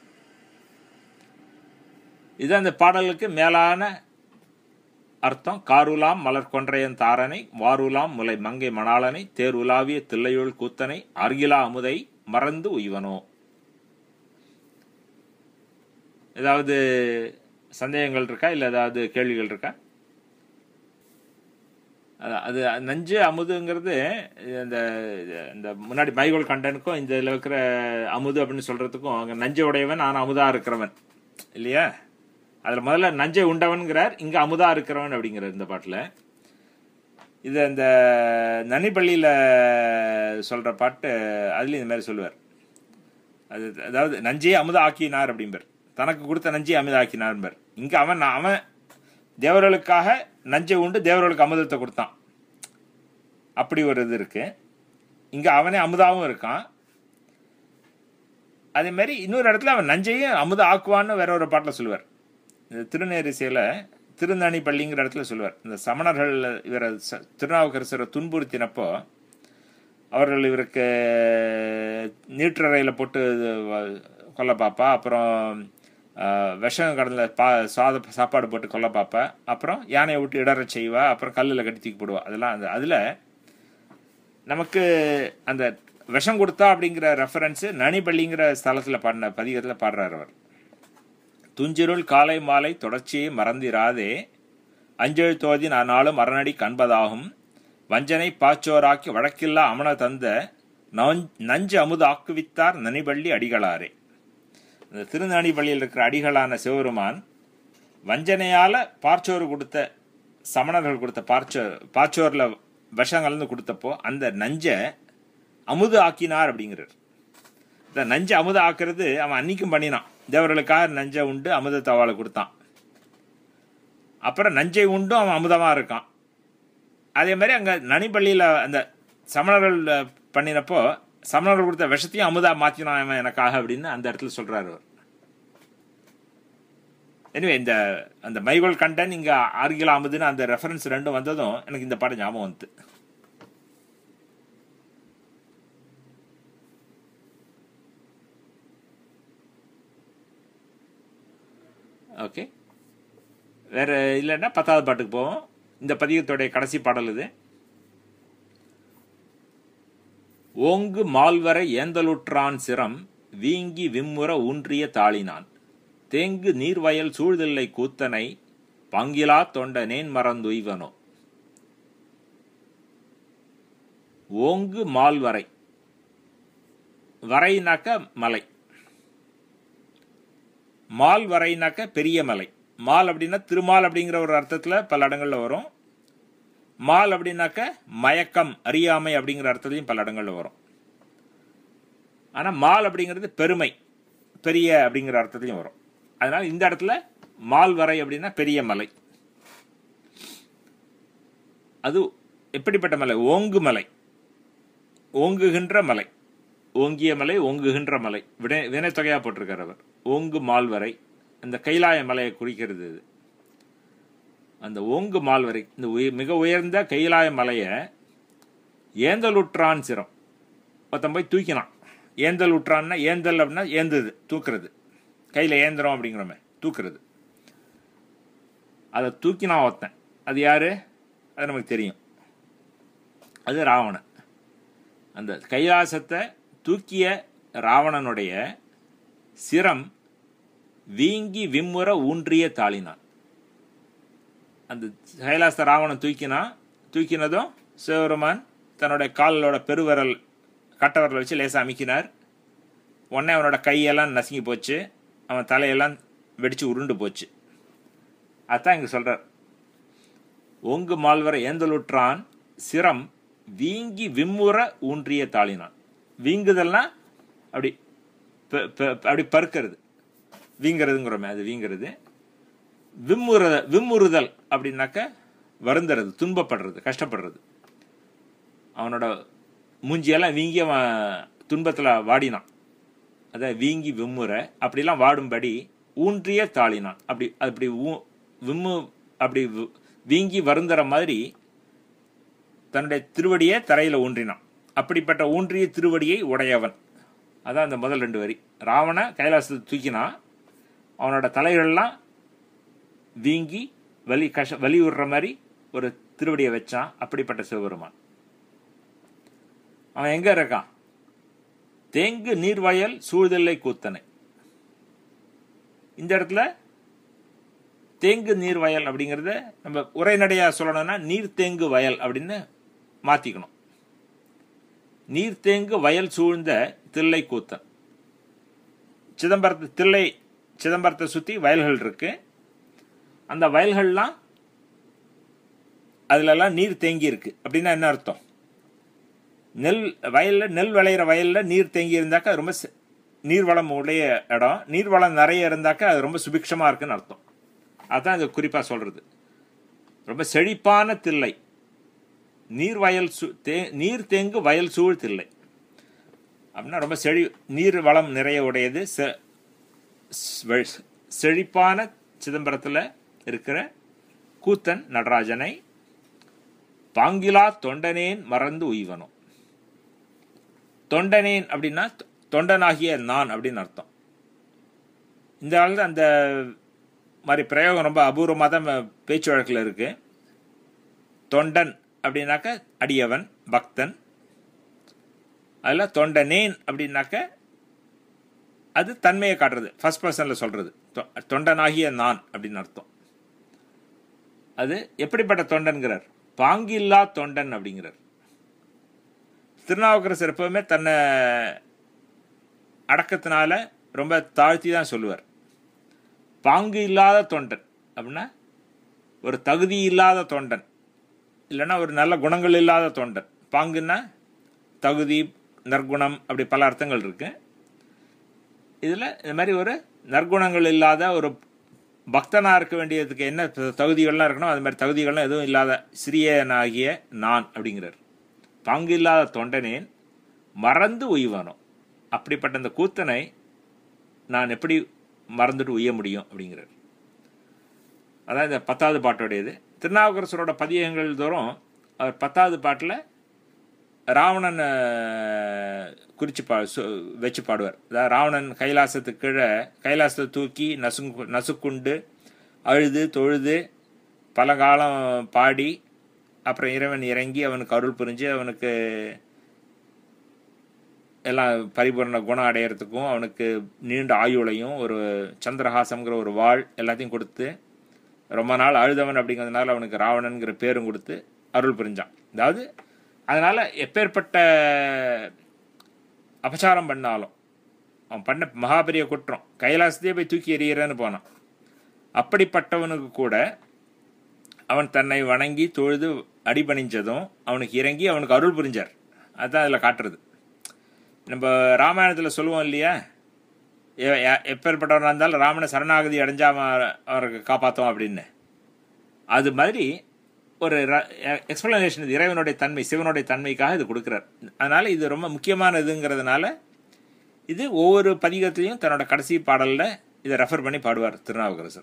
இது அந்த பாடலுக்கு மேலான அர்த்தம் காருலாம் மலர் கொன்றையன் தாரனை வாருலாம் முலை மங்கை மணாளனை தேருலாவிய தில்லையுள் கூத்தனை அருகிலா அமுதை மறந்து உய்வனோ ஏதாவது சந்தேகங்கள் இருக்கா இல்லை ஏதாவது கேள்விகள் இருக்கா அது- அது நஞ்சு அமுதுங்கிறது இந்த இந்த முன்னாடி மைகோல் கண்டனுக்கும் இந்த இதில் இருக்கிற அமுது அப்படின்னு சொல்றதுக்கும் அங்கே நஞ்சை உடையவன் நான் அமுதா இருக்கிறவன் இல்லையா அதில் முதல்ல நஞ்சை உண்டவன்கிறார் இங்கே அமுதா இருக்கிறவன் அப்படிங்கிறார் இந்த பாட்டில் இது அந்த நனிப்பள்ளியில் சொல்கிற பாட்டு அதுலேயும் இந்த மாதிரி சொல்லுவார் அது அதாவது நஞ்சையே அமுதா ஆக்கினார் அப்படிம்பார் தனக்கு கொடுத்த நஞ்சையை அமுதா ஆக்கினார்பார் இங்கே அவன் அவன் தேவர்களுக்காக நஞ்சை உண்டு தேவர்களுக்கு அமுதத்தை கொடுத்தான் அப்படி ஒரு இது இருக்கு இங்கே அவனே அமுதாவும் இருக்கான் அதே மாதிரி இன்னொரு இடத்துல அவன் நஞ்சையும் அமுத ஆக்குவான்னு வேற ஒரு பாட்டில் சொல்லுவார் இந்த திருநேரிசையில் திருநணி பள்ளிங்கிற இடத்துல சொல்லுவார் இந்த சமணர்கள் இவரை ச- திருநாவுக்கரசரை துன்புறுத்தினப்போ அவர்கள் இவருக்கு நீற்றறையில் போட்டு இது வ- கொல்ல பாப்பா அப்புறம் ஆஹ், விஷம் கடல பா சாத சாப்பாடு போட்டு கொல்ல பாப்பா அப்புறம் யானையை விட்டு இடற செய்வா அப்புறம் கல்லில் கட்டி தூக்கி போடுவா அதெல்லாம் அந்த அதில் நமக்கு அந்த விஷம் கொடுத்தா அப்படிங்கிற ரெஃபரன்ஸு நனிப்பள்ளிங்கிற ஸ்தலத்தில் பாடின பதிகத்தில் பாடுறார் அவர் துஞ்சிருள் காலை மாலை தொடர்ச்சியை மறந்திராதே அஞ்செழு தோதி நான் நாளும் அரணடி கண்பதாகும் வஞ்சனை பாச்சோராக்கி வழக்கில்லா அமன தந்த நொஞ்- நஞ்சு அமுது ஆக்குவித்தார் நனிபள்ளி அடிகளாரே இந்த திருநனிபள்ளியில் இருக்கிற அடிகளான சிவபெருமான் வஞ்சனையால பார்ச்சோறு கொடுத்த சமணர்கள் கொடுத்த பார்ச்சோ பாச்சோர்ல விஷம் கலந்து கொடுத்தப்போ அந்த நஞ்சை அமுது ஆக்கினார் அப்படிங்கிறார் இந்த நஞ்சை அமுத ஆக்குறது அவன் அன்னைக்கும் பண்ணினான் தேவர்களுக்காக நஞ்சை உண்டு அமுதத்தை அவளை கொடுத்தான் அப்புறம் நஞ்சை உண்டும் அவன் அமுதமாக இருக்கான் அதே மாதிரி அங்கே நனிப்பள்ளியில் அந்த சமணர்கள் பண்ணினப்போ சமணர்கள் கொடுத்த விஷத்தையும் அமுதா மாற்றினான் அவன் எனக்காக அப்படின்னு அந்த இடத்துல சொல்கிறாரு அவர் எனவே இந்த அந்த மைகோல் கண்டன் இங்கே ஆர்கில அமுதுன்னு அந்த ரெஃபரன்ஸ் ரெண்டும் வந்ததும் எனக்கு இந்த பாடம் ஞாபகம் வந்து ஓகே வேற இல்லைன்னா பத்தாவது பாட்டுக்கு போவோம் இந்த பதிகத்துடைய கடைசி பாடல் இது ஓங்கு மால்வரை ஏந்தலுற்றான் சிரம் வீங்கி விம்முற ஊன்றிய தாளினான் தேங்கு நீர்வயல் சூழ்தில்லை கூத்தனை பங்கிலா தொண்ட நேன் மறந்துய்வனோ ஓங்கு மால்வரை வரைனாக்க மலை மால் வரைனாக்க பெரிய மலை மால் அப்படின்னா திருமால் அப்படிங்கிற ஒரு அர்த்தத்தில் பல இடங்களில் வரும் மால் அப்படின்னாக்க மயக்கம் அறியாமை அப்படிங்கிற அர்த்தத்தையும் பல இடங்களில் வரும் ஆனால் மால் அப்படிங்கிறது பெருமை பெரிய அப்படிங்கிற அர்த்தத்தையும் வரும் அதனால இந்த இடத்துல மால் வரை அப்படின்னா பெரிய மலை அது எப்படிப்பட்ட மலை ஓங்கு மலை ஓங்குகின்ற மலை ஓங்கிய மலை ஓங்குகின்ற மலை வினை வினைத்தொகையா போட்டிருக்கார் அவர் ஓங்கு மால்வரை அந்த கைலாய மலையை குறிக்கிறது இது அந்த ஓங்கு மால்வரை இந்த உய- மிக உயர்ந்த கைலாய மலையை ஏந்தலுற்றான் சிரம் ஒருத்தன் போய் தூக்கினான் ஏந்தல் உற்றான்னா ஏந்தல் அப்படின்னா ஏந்தது தூக்குறது கையில் ஏந்திரம் அப்படிங்கிறோமே தூக்குறது அதை தூக்கினான் ஒருத்தன் அது யாரு அது நமக்கு தெரியும் அது ராவணன் அந்த கைலாசத்தை தூக்கிய ராவணனுடைய சிரம் வீங்கி விம்முற ஊன்றிய தாளினான் அந்த கைலாச ராவணன் தூக்கினா தூக்கினதும் சிவபெருமான் தன்னுடைய காலோட பெருவிரல் கட்டவரலை வச்சு லேசாக அமுக்கினார் உடனே அவனோட கையெல்லாம் நசுங்கி போச்சு அவன் தலையெல்லாம் வெடிச்சு உருண்டு போச்சு அதான் இங்கே சொல்கிறார் ஒங்கு மால்வர ஏந்தலுற்றான் சிரம் வீங்கி விம்முற ஊன்றிய தாளினான் வீங்குதல்னா அப்படி பெ- பெ- அப்படி பருக்கிறது வீங்கிறதுங்கிறோமே அது வீங்கிறது விம்முற விம்முறுதல் அப்படின்னாக்க வருந்துறது துன்பப்படுறது கஷ்டப்படுறது அவனோட மூஞ்சியெல்லாம் வீங்கி அவன் துன்பத்தில் வாடினான் அதை வீங்கி விம்முற அப்படிலாம் வாடும்படி ஊன்றிய தாளினான் அப்படி அப்படி ஊ விம்மு அப்படி வி- வீங்கி வருந்துற மாதிரி தன்னுடைய திருவடியை தரையில் ஊன்றினான் அப்படிப்பட்ட ஊன்றிய திருவடியை உடையவன் அதான் அந்த முதல் ரெண்டு வரி ராவண கைலாசத்தை தூக்கினான் அவனோட தலைகள்லாம் வீங்கி வலி கஷ வலி விடுற மாதிரி ஒரு திருவடியை வச்சான் அப்படிப்பட்ட சிவபெருமான் அவன் எங்க இருக்கான் தேங்கு நீர்வயல் சூழ்தலை கூத்தனை இந்த இடத்துல தேங்கு நீர் வயல் அப்படிங்கிறத நம்ம உரைநடையா சொல்லணும்னா நீர் தேங்கு வயல் அப்படின்னு மாத்திக்கணும் நீர் தேங்கு வயல் சூழ்ந்த தில்லை கூத்தன் சிதம்பரத்து தில்லை சிதம்பரத்தை சுற்றி வயல்கள் இருக்கு அந்த வயல்கள்லாம் அதுலலாம் நீர் தேங்கி இருக்கு அப்படின்னா என்ன அர்த்தம் நெல் வயல்ல நெல் விளையிற வயல்ல நீர் தேங்கி இருந்தாக்கா அது ரொம்ப செ- நீர்வளம் உடைய இடம் நீர்வளம் நிறைய இருந்தாக்கா அது ரொம்ப சுபிக்ஷமா இருக்குன்னு அர்த்தம் அதான் இது குறிப்பா சொல்றது ரொம்ப செழிப்பான தில்லை நீர் வயல் சு தே நீர் தேங்கு வயல் சூழ் தில்லை அப்படின்னா ரொம்ப செழி நீர் வளம் நிறைய உடையது செ- செ- செழிப்பான சிதம்பரத்தில் இருக்கிற கூத்தன் நடராஜனை பாங்கிலா தொண்டனேன் மறந்து உய்வனும் தொண்டனேன் அப்படின்னா தொ- தொண்டனாகிய நான் அப்படின்னு அர்த்தம் இந்த காலத்தில் அந்த மாதிரி பிரயோகம் ரொம்ப அபூர்வமாக தான் ம- பேச்சு வழக்கில் இருக்கு தொண்டன் அப்படின்னாக்க அடியவன் பக்தன் அதில் தொண்டனேன் அப்படின்னாக்க அது தன்மையை காட்டுறது ஃபர்ஸ்ட் பர்சனில் சொல்றது தொ- தொண்டனாகிய நான் அப்படின்னு அர்த்தம் அது எப்படிப்பட்ட தொண்டன்கிறார் பாங்கில்லா தொண்டன் அப்படிங்கிறார் திருநாவுக்கரசர் எப்பவுமே தன்னை அடக்கத்தினால ரொம்ப தாழ்த்தி தான் சொல்லுவார் பாங்கு இல்லாத தொண்டன் அப்படின்னா ஒரு தகுதி இல்லாத தொண்டன் இல்லைன்னா ஒரு நல்ல குணங்கள் இல்லாத தொண்டன் பாங்குன்னா தகுதி நற்குணம் அப்படி பல அர்த்தங்கள் இருக்கு இதில் இந்த மாதிரி ஒரு நற்குணங்கள் இல்லாத ஒரு பக்தனா இருக்க வேண்டியதுக்கு என்ன த- தகுதிகள்லாம் இருக்கணும் அது மாதிரி தகுதிகள்லாம் எதுவும் இல்லாத சிறியனாகிய நான் அப்படிங்கிறார் பாங்கு இல்லாத தொண்டனேன் மறந்து உய்வானோ அப்படிப்பட்ட அந்த கூத்தனை நான் எப்படி மறந்துட்டு உய்ய முடியும் அப்படிங்கிறார் அதான் இந்த பத்தாவது பாட்டோடையது திருநாவுக்கரசரோட பதியங்கள் தோறும் அவர் பத்தாவது பாட்டில் ராவணன் அஹ், குறிச்சு பா சு- வச்சு பாடுவார் அதாவது ராவணன் கைலாசத்துக்கு கீழே கைலாசத்தை தூக்கி நசுங்கு நசுக்குண்டு அழுது தொழுது பல காலம் பாடி அப்புறம் இறைவன் இறங்கி அவனுக்கு அருள் புரிஞ்சு அவனுக்கு எல்லாம் பரிபூரண குணம் அடையிறதுக்கும் அவனுக்கு நீண்ட ஆயுளையும் ஒரு சந்திரஹாசம்ங்கிற ஒரு வாழ் எல்லாத்தையும் கொடுத்து ரொம்ப நாள் அழுதவன் அப்படிங்கிறதுனால அவனுக்கு ராவணன்கிற பேரும் கொடுத்து அருள் புரிஞ்சான் அதாவது அதனால எப்பேற்பட்ட அபச்சாரம் பண்ணாலும் அவன் பண்ண மகாபெரிய குற்றம் கைலாசத்தையே போய் தூக்கி எறிகிறேன்னு போனான் அப்படிப்பட்டவனுக்கு கூட அவன் தன்னை வணங்கி தொழுது அடிபணிஞ்சதும் அவனுக்கு இறங்கி அவனுக்கு அருள் புரிஞ்சார் அதுதான் அதில் காட்டுறது நம்ம ராமாயணத்தில் சொல்லுவோம் இல்லையா எ- எ- எப்பேற்பட்டவனாக இருந்தாலும் ராமனை சரணாகதி அடைஞ்சா அவன் அவருக்கு காப்பாற்றுவோம் அப்படின்னு அது மாதிரி ஒரு எக்ஸ்பிளனேஷன் இது இறைவனுடைய தன்மை சிவனுடைய தன்மைக்காக இது கொடுக்குறார் அதனால இது ரொம்ப முக்கியமானதுங்கிறதுனால இது ஒவ்வொரு பதிகத்திலையும் தன்னோட கடைசி பாடல்ல இதை ரெஃபர் பண்ணி பாடுவார் திருநாவுக்கரசர்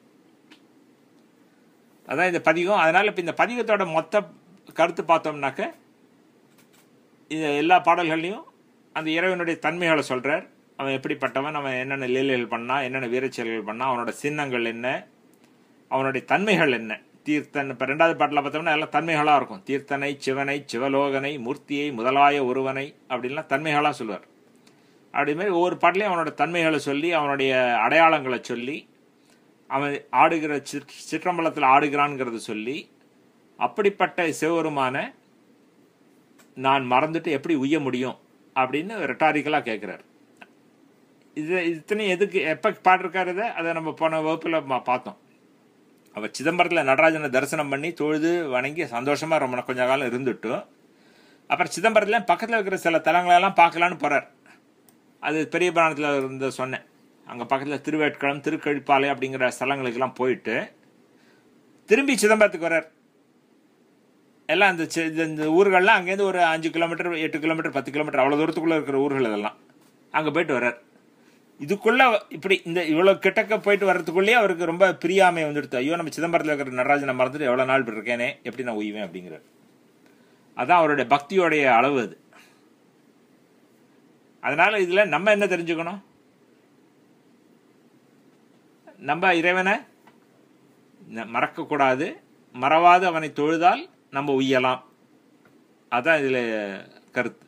அதான் இந்த பதிகம் அதனால இப்போ இந்த பதிகத்தோட மொத்த கருத்து பார்த்தோம்னாக்க இது எல்லா பாடல்கள்லையும் அந்த இறைவனுடைய தன்மைகளை சொல்றார் அவன் எப்படிப்பட்டவன் அவன் என்னென்ன லீலைகள் பண்ணா என்னென்ன வீரச்செயல்கள் பண்ணா அவனோட சின்னங்கள் என்ன அவனுடைய தன்மைகள் என்ன தீர்த்தன் இப்போ ரெண்டாவது பாட்டில் பார்த்தோம்னா எல்லாம் தன்மைகளாக இருக்கும் தீர்த்தனை சிவனை சிவலோகனை மூர்த்தியை முதலாய ஒருவனை அப்படின்லாம் தன்மைகளாக சொல்லுவார் அப்படி மாதிரி ஒவ்வொரு பாட்டிலையும் அவனோட தன்மைகளை சொல்லி அவனுடைய அடையாளங்களை சொல்லி அவன் ஆடுகிற சிற் சிற்றம்பலத்தில் ஆடுகிறான்ங்கிறத சொல்லி அப்படிப்பட்ட சிவபெருமான நான் மறந்துட்டு எப்படி உய்ய முடியும் அப்படின்னு ரெட்டாரிக்கலாக கேட்குறாரு இது இத்தனை எதுக்கு எப்போ பாட்டிருக்காரு இதை அதை நம்ம போன வகுப்பில் பா- பார்த்தோம் அவர் சிதம்பரத்தில் நடராஜனை தரிசனம் பண்ணி தொழுது வணங்கி சந்தோஷமாக ரொம்ப ந- கொஞ்ச காலம் இருந்துட்டும் அப்புறம் சிதம்பரத்தில் பக்கத்தில் இருக்கிற சில தலங்களெல்லாம் பார்க்கலான்னு போகிறார் அது பெரிய புராணத்தில் இருந்த சொன்னேன் அங்கே பக்கத்தில் திருவேட்களம் திருக்கழிப்பாலை அப்படிங்கிற ஸ்தலங்களுக்கெல்லாம் போயிட்டு திரும்பி சிதம்பரத்துக்கு வர்றார் எல்லாம் அந்த சி- இந்த- இந்த ஊர்கள்லாம் அங்கேருந்து ஒரு அஞ்சு கிலோமீட்டர் எட்டு கிலோமீட்டர் பத்து கிலோமீட்டர் அவ்வளோ தூரத்துக்குள்ளே இருக்கிற ஊர்கள் இதெல்லாம் அங்கே போயிட்டு வர்றார் இதுக்குள்ள இப்படி இந்த இவ்வளோ கிட்டக்க போயிட்டு வர்றதுக்குள்ளேயே அவருக்கு ரொம்ப பிரியாமை வந்துடுது ஐயோ நம்ம சிதம்பரத்தில் இருக்கிற நடராஜனை மறந்துட்டு எவ்வளோ நாள் இப்படி இருக்கேனே எப்படி நான் உய்வேன் அப்படிங்கிறார் அதான் அவருடைய பக்தியோடைய அளவு அது அதனால இதுல நம்ம என்ன தெரிஞ்சுக்கணும் நம்ம இறைவனை ந- மறக்கக்கூடாது மறவாது அவனை தொழுதால் நம்ம உய்யலாம் அதான் இதுல கருத்து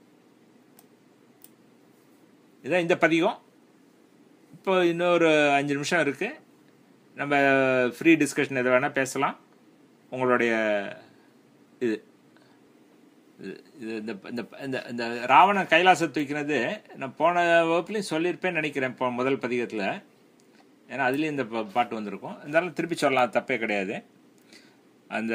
இதான் இந்த பதிகம் இப்போ இன்னொரு அஞ்சு நிமிஷம் இருக்கு நம்ம ஃப்ரீ டிஸ்கஷன் எது வேணால் பேசலாம் உங்களுடைய இது இது- இது இந்த இந்த இந்த இந்த ராவணன் கைலாசம் தூக்கினது நான் போன வகுப்புலையும் சொல்லியிருப்பேன்னு நினைக்கிறேன் இப்போ முதல் பதிகத்தில் ஏன்னா அதுலேயும் இந்த பா- பாட்டு வந்திருக்கும் இருந்தாலும் திருப்பி சொல்லலாம் தப்பே கிடையாது அந்த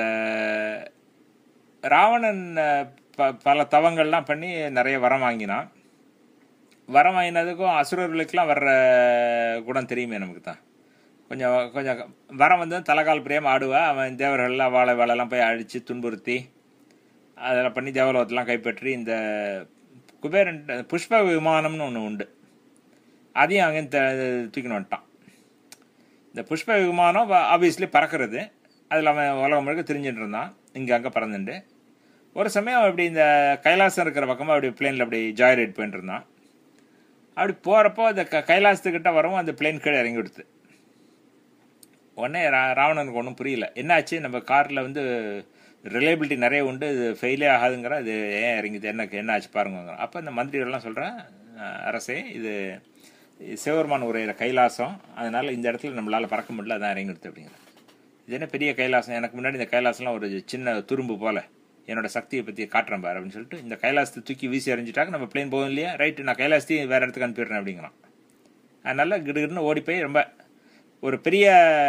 ராவணன் அஹ், ப பல தவங்கள்லாம் பண்ணி நிறைய வரம் வாங்கினான் வரம் வாங்கினதுக்கும் அசுரர்களுக்கெல்லாம் வர்ற குணம் தெரியுமே நமக்கு தான் கொஞ்சம் கொஞ்சம் வரம் வந்து தலைகால் பிரியாம ஆடுவா அவன் தேவர்கள்லாம் வாழை வாழெல்லாம் போய் அழித்து துன்புறுத்தி அதெல்லாம் பண்ணி தேவலோகத்தெல்லாம் கைப்பற்றி இந்த குபேரன் புஷ்ப விமானம்னு ஒன்று உண்டு அதையும் அங்கே தூக்கின்னு வந்துட்டான் இந்த புஷ்ப விமானம் ஆப்வியஸ்லி பறக்கிறது அதில் அவன் உலகம் முழுக்க தெரிஞ்சுட்டு இருந்தான் இங்கே அங்கே பறந்துட்டு ஒரு சமயம் அப்படி இந்த கைலாசம் இருக்கிற பக்கமாக அப்படி பிளேனில் அப்படி ஜாய் ரைட் போயிட்டு இருந்தான் அப்படி போகிறப்போ அந்த க கைலாசத்துக்கிட்ட வரவும் அந்த பிளேன் கீழே இறங்கி விடுத்து உடனே ரா ராவணனுக்கு ஒன்றும் புரியல என்னாச்சு நம்ம காரில் வந்து ரிலையபிலிட்டி நிறைய உண்டு இது ஃபெயிலே ஆகாதுங்கிற இது ஏன் இறங்கிது என்ன என்ன ஆச்சு பாருங்க அப்போ இந்த மந்திரிகள்லாம் சொல்கிறேன் அரசே இது இது சிவபெருமான் உரையிற கைலாசம் அதனால இந்த இடத்துல நம்மளால் பறக்க முடியல அதான் இறங்கிடுது அப்படிங்கிற இது என்ன பெரிய கைலாசம் எனக்கு முன்னாடி இந்த கைலாசம்லாம் ஒரு சின்ன துரும்பு போல என்னோட சக்தியை பற்றி காட்டுறேன் பாரு அப்படின்னு சொல்லிட்டு இந்த கைலாசத்தை தூக்கி வீசி எறிஞ்சிட்டாக்க நம்ம பிளேன் போகும் இல்லையா ரைட்டு நான் கைலாசத்தையும் வேறு இடத்துக்கு அனுப்பிடுறேன் அப்படிங்கிறான் அதனால கிடுகிடுன்னு ஓடி போய் ரொம்ப ஒரு பெரிய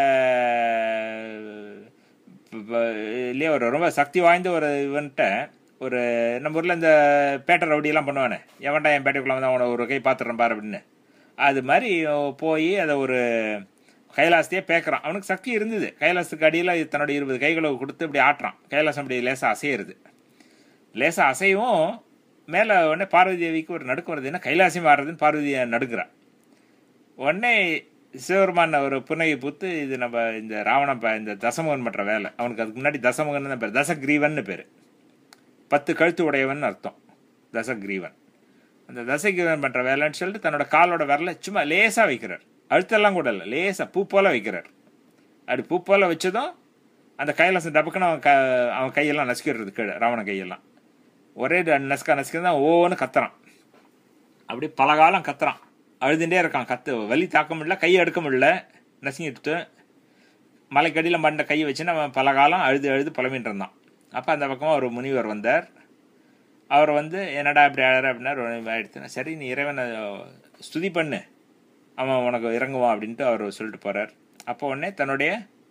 இல்லையா ஒரு ரொம்ப சக்தி வாய்ந்த ஒரு இவன்ட்ட ஒரு நம்ம ஊரில் இந்த பேட்டை ரவுடியெல்லாம் பண்ணுவானே எவன்டா என் பேட்டைக்குள்ள வந்து அவனை ஒரு கை பார்த்துட்றேன் பாரு அப்படின்னு அது மாதிரி போய் அதை ஒரு கைலாசத்தையே பேக்குறான் அவனுக்கு சக்தி இருந்தது கைலாசத்துக்கு அடியில் தன்னோட இருபது கைகளை கொடுத்து இப்படி ஆட்டுறான் கைலாசம் அப்படி லேசாக அசையிறது லேசாக அசையும் மேலே உடனே பார்வதி தேவிக்கு ஒரு நடுக்கம் வருது என்ன கைலாசியம் ஆடுறதுன்னு பார்வதியை நடுக்கிறான் உடனே சிவபெருமான ஒரு புனையை பூத்து இது நம்ம இந்த ராவணன் ப- இந்த தசமுகன் பண்ற வேலை அவனுக்கு அதுக்கு முன்னாடி தசமுகன் தான் பேர் தசகிரீவன் பேர் பத்து கழுத்து உடையவன் அர்த்தம் தசகிரீவன் அந்த தசகிரீவன் பண்ற வேலைன்னு சொல்லிட்டு தன்னோட காலோட விரல சும்மா லேசா வைக்கிறார் அழுத்தெல்லாம் கூட இல்லை லேசா பூ போல வைக்கிறார் அப்படி பூ போல வச்சதும் அந்த கைலாசம் டபக்குன்னு அவன் க அவன் கையெல்லாம் நசுக்கிடுறது கீழே ராவணன் கையெல்லாம் ஒரே ட- நசுக்கா நசுக்கி தான் ஓன்னு கத்துறான் அப்படி பல காலம் கத்துறான் அழுதுண்டே இருக்கான் கத்து வலி தாக்க முடியல கையை எடுக்க முடியல நசுங்கிட்டு மலைக்கடியில் மண்ட கையை வச்சு அவன் பல காலம் அழுது அழுது புலம்பின்னு இருந்தான் அப்போ அந்த பக்கமாக ஒரு முனிவர் வந்தார் அவர் வந்து என்னடா இப்படி அழற அப்படின்னா ஆயிடுச்சு சரி நீ இறைவனை ஸ்துதி பண்ணு அவன் உனக்கு இறங்குவான் அப்படின்ட்டு அவர் சொல்லிட்டு போறார் அப்போ உடனே தன்னுடைய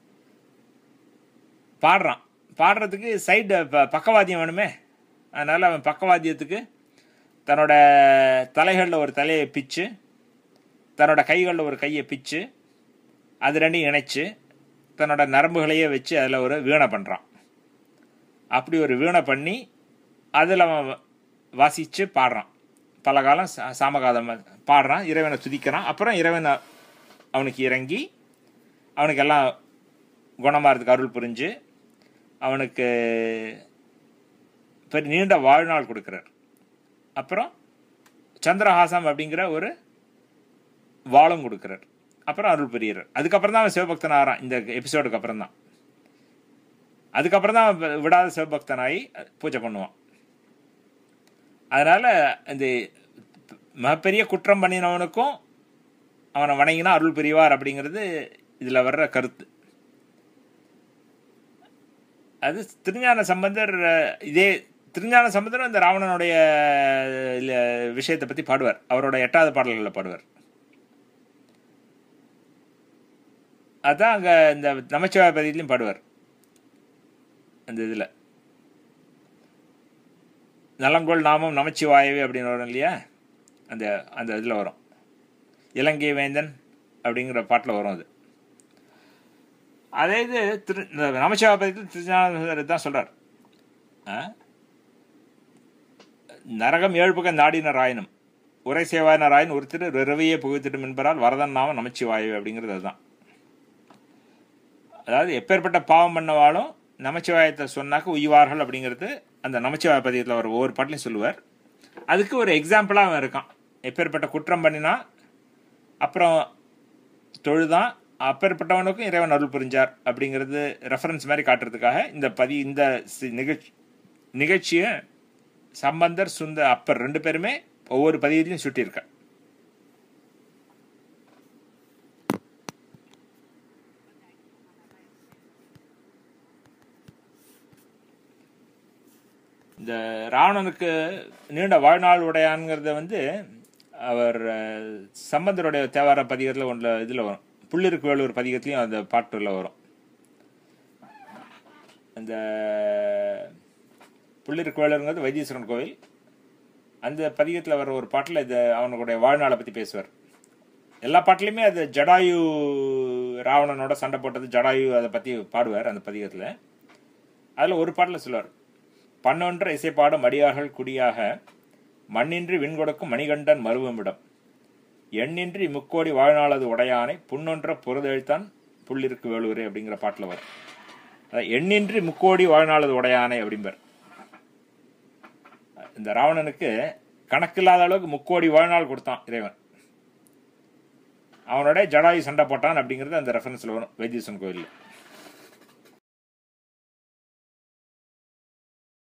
பாடுறான் பாடுறதுக்கு சைடு பக்கவாத்தியம் வேணுமே அதனால அவன் பக்கவாத்தியத்துக்கு தன்னோட தலைகளில் ஒரு தலையை பிச்சு தன்னோட கைகளில் ஒரு கையை பிச்சு அது ரெண்டையும் இணைச்சு தன்னோட நரம்புகளையே வச்சு அதில் ஒரு வீணை பண்ணுறான் அப்படி ஒரு வீணை பண்ணி அதில் அவன் வாசித்து பாடுறான் பல காலம் சா- சாமகாதம் பாடுறான் இறைவனை துதிக்கிறான் அப்புறம் இறைவன் அவனுக்கு இறங்கி அவனுக்கு எல்லாம் குணமாகிறதுக்கு அருள் புரிஞ்சு அவனுக்கு பெரிய நீண்ட வாழ்நாள் கொடுக்குறார் அப்புறம் சந்திரஹாசம் அப்படிங்கிற ஒரு வாளும் கொடுக்குறார் அப்புறம் அருள் புரியிறார் அதுக்கப்புறம் தான் அவன் சிவபக்தன் ஆகிறான் இந்த எபிசோடுக்கு அப்புறம் தான் அதுக்கப்புறம் தான் அவன் விடாத சிவபக்தனாகி பூஜை பண்ணுவான் அதனால இந்த மிகப்பெரிய குற்றம் பண்ணினவனுக்கும் அவனை வணங்கினா அருள் புரிவார் அப்படிங்கிறது இதில் வர்ற கருத்து அது திருஞான சம்பந்தர் அஹ், இதே திருஞான சம்பந்தரும் இந்த ராவணனுடைய இல்ல, விஷயத்தை பற்றி பாடுவார் அவரோட எட்டாவது பாடல்களில் பாடுவார் அதான் அங்கே இந்த நமச்சிவாய பதிலையும் பாடுவார் அந்த இதில் நலங்கோல் நாமம் நமச்சிவாயவே அப்படின்னு வரும் இல்லையா அந்த அந்த இதில் வரும் இலங்கை வேந்தன் அப்படிங்கிற பாட்டில் வரும் அது அதே இது திரு இந்த நமச்சிவாய பதித்தில் திருஞான தான் சொல்கிறார் நரகம் ஏழ்புக நாடின ராயனும் உரை சேவாயின ராயன் ஒருத்தர் இரவையே புகுத்திடும் என்பதால் வரதன் நாம நமச்சிவாயு அப்படிங்கிறது அதுதான் அதாவது எப்பேற்பட்ட பாவம் பண்ணவாலும் நமச்சிவாயத்தை சொன்னாக்க உய்வார்கள் அப்படிங்கிறது அந்த நமச்சிவாய பதியத்தில் ஒரு ஒவ்வொரு பாட்டிலையும் சொல்லுவார் அதுக்கு ஒரு எக்ஸாம்பிளாக அவன் இருக்கான் எப்பேற்பட்ட குற்றம் பண்ணினா அப்புறம் தொழுதான் அப்பேற்பட்டவனுக்கும் இறைவன் அருள் புரிஞ்சார் அப்படிங்கிறது ரெஃபரன்ஸ் மாதிரி காட்டுறதுக்காக இந்த பதி இந்த சி- நிகழ்ச்சி நிகழ்ச்சியை சம்பந்தர் சுந்த அப்பர் ரெண்டு பேருமே ஒவ்வொரு பதிவிலையும் சுட்டியிருக்கார் இந்த ராவணனுக்கு நீண்ட வாழ்நாள் உடையான்ங்கிறத வந்து அவர் அஹ், சம்பந்தருடைய தேவார பதிகத்தில் ஒன்றில் இதில் வரும் புள்ளிருக்கு வேலூர் பதிகத்துலையும் அந்த பாட்டுல வரும் அந்த புள்ளிருக்கு வேலூருங்கிறது வைத்தீஸ்வரன் கோவில் அந்த பதிகத்தில் வர ஒரு பாட்டில் இது அவனுடைய வாழ்நாளை பற்றி பேசுவார் எல்லா பாட்டிலையுமே அது ஜடாயு ராவணனோட சண்டை போட்டது ஜடாயு அதை பற்றி பாடுவார் அந்த பதிகத்தில் அதில் ஒரு பாட்டில் சொல்லுவார் பன்னொன்ற இசைப்பாடும் அடியார்கள் குடியாக மண்ணின்றி விண்கொடுக்கும் மணிகண்டன் மருவமிடம் எண்ணின்றி முக்கோடி வாழ்நாளது உடையானை புன்னொன்ற பொருதெழுத்தான் புள்ளிருக்கு வேலூரே அப்படிங்கிற பாட்டில் வரும் அதான் எண்ணின்றி முக்கோடி வாழ்நாளது உடையானை அப்படிம்பார் இந்த ராவணனுக்கு கணக்கில்லாத அளவுக்கு முக்கோடி வாழ்நாள் கொடுத்தான் இறைவன் அவனோட ஜடாயு சண்டை போட்டான் அப்படிங்கிறது அந்த ரெஃபரன்ஸில் வரும் வைத்தீஸ்வரன் கோயிலில்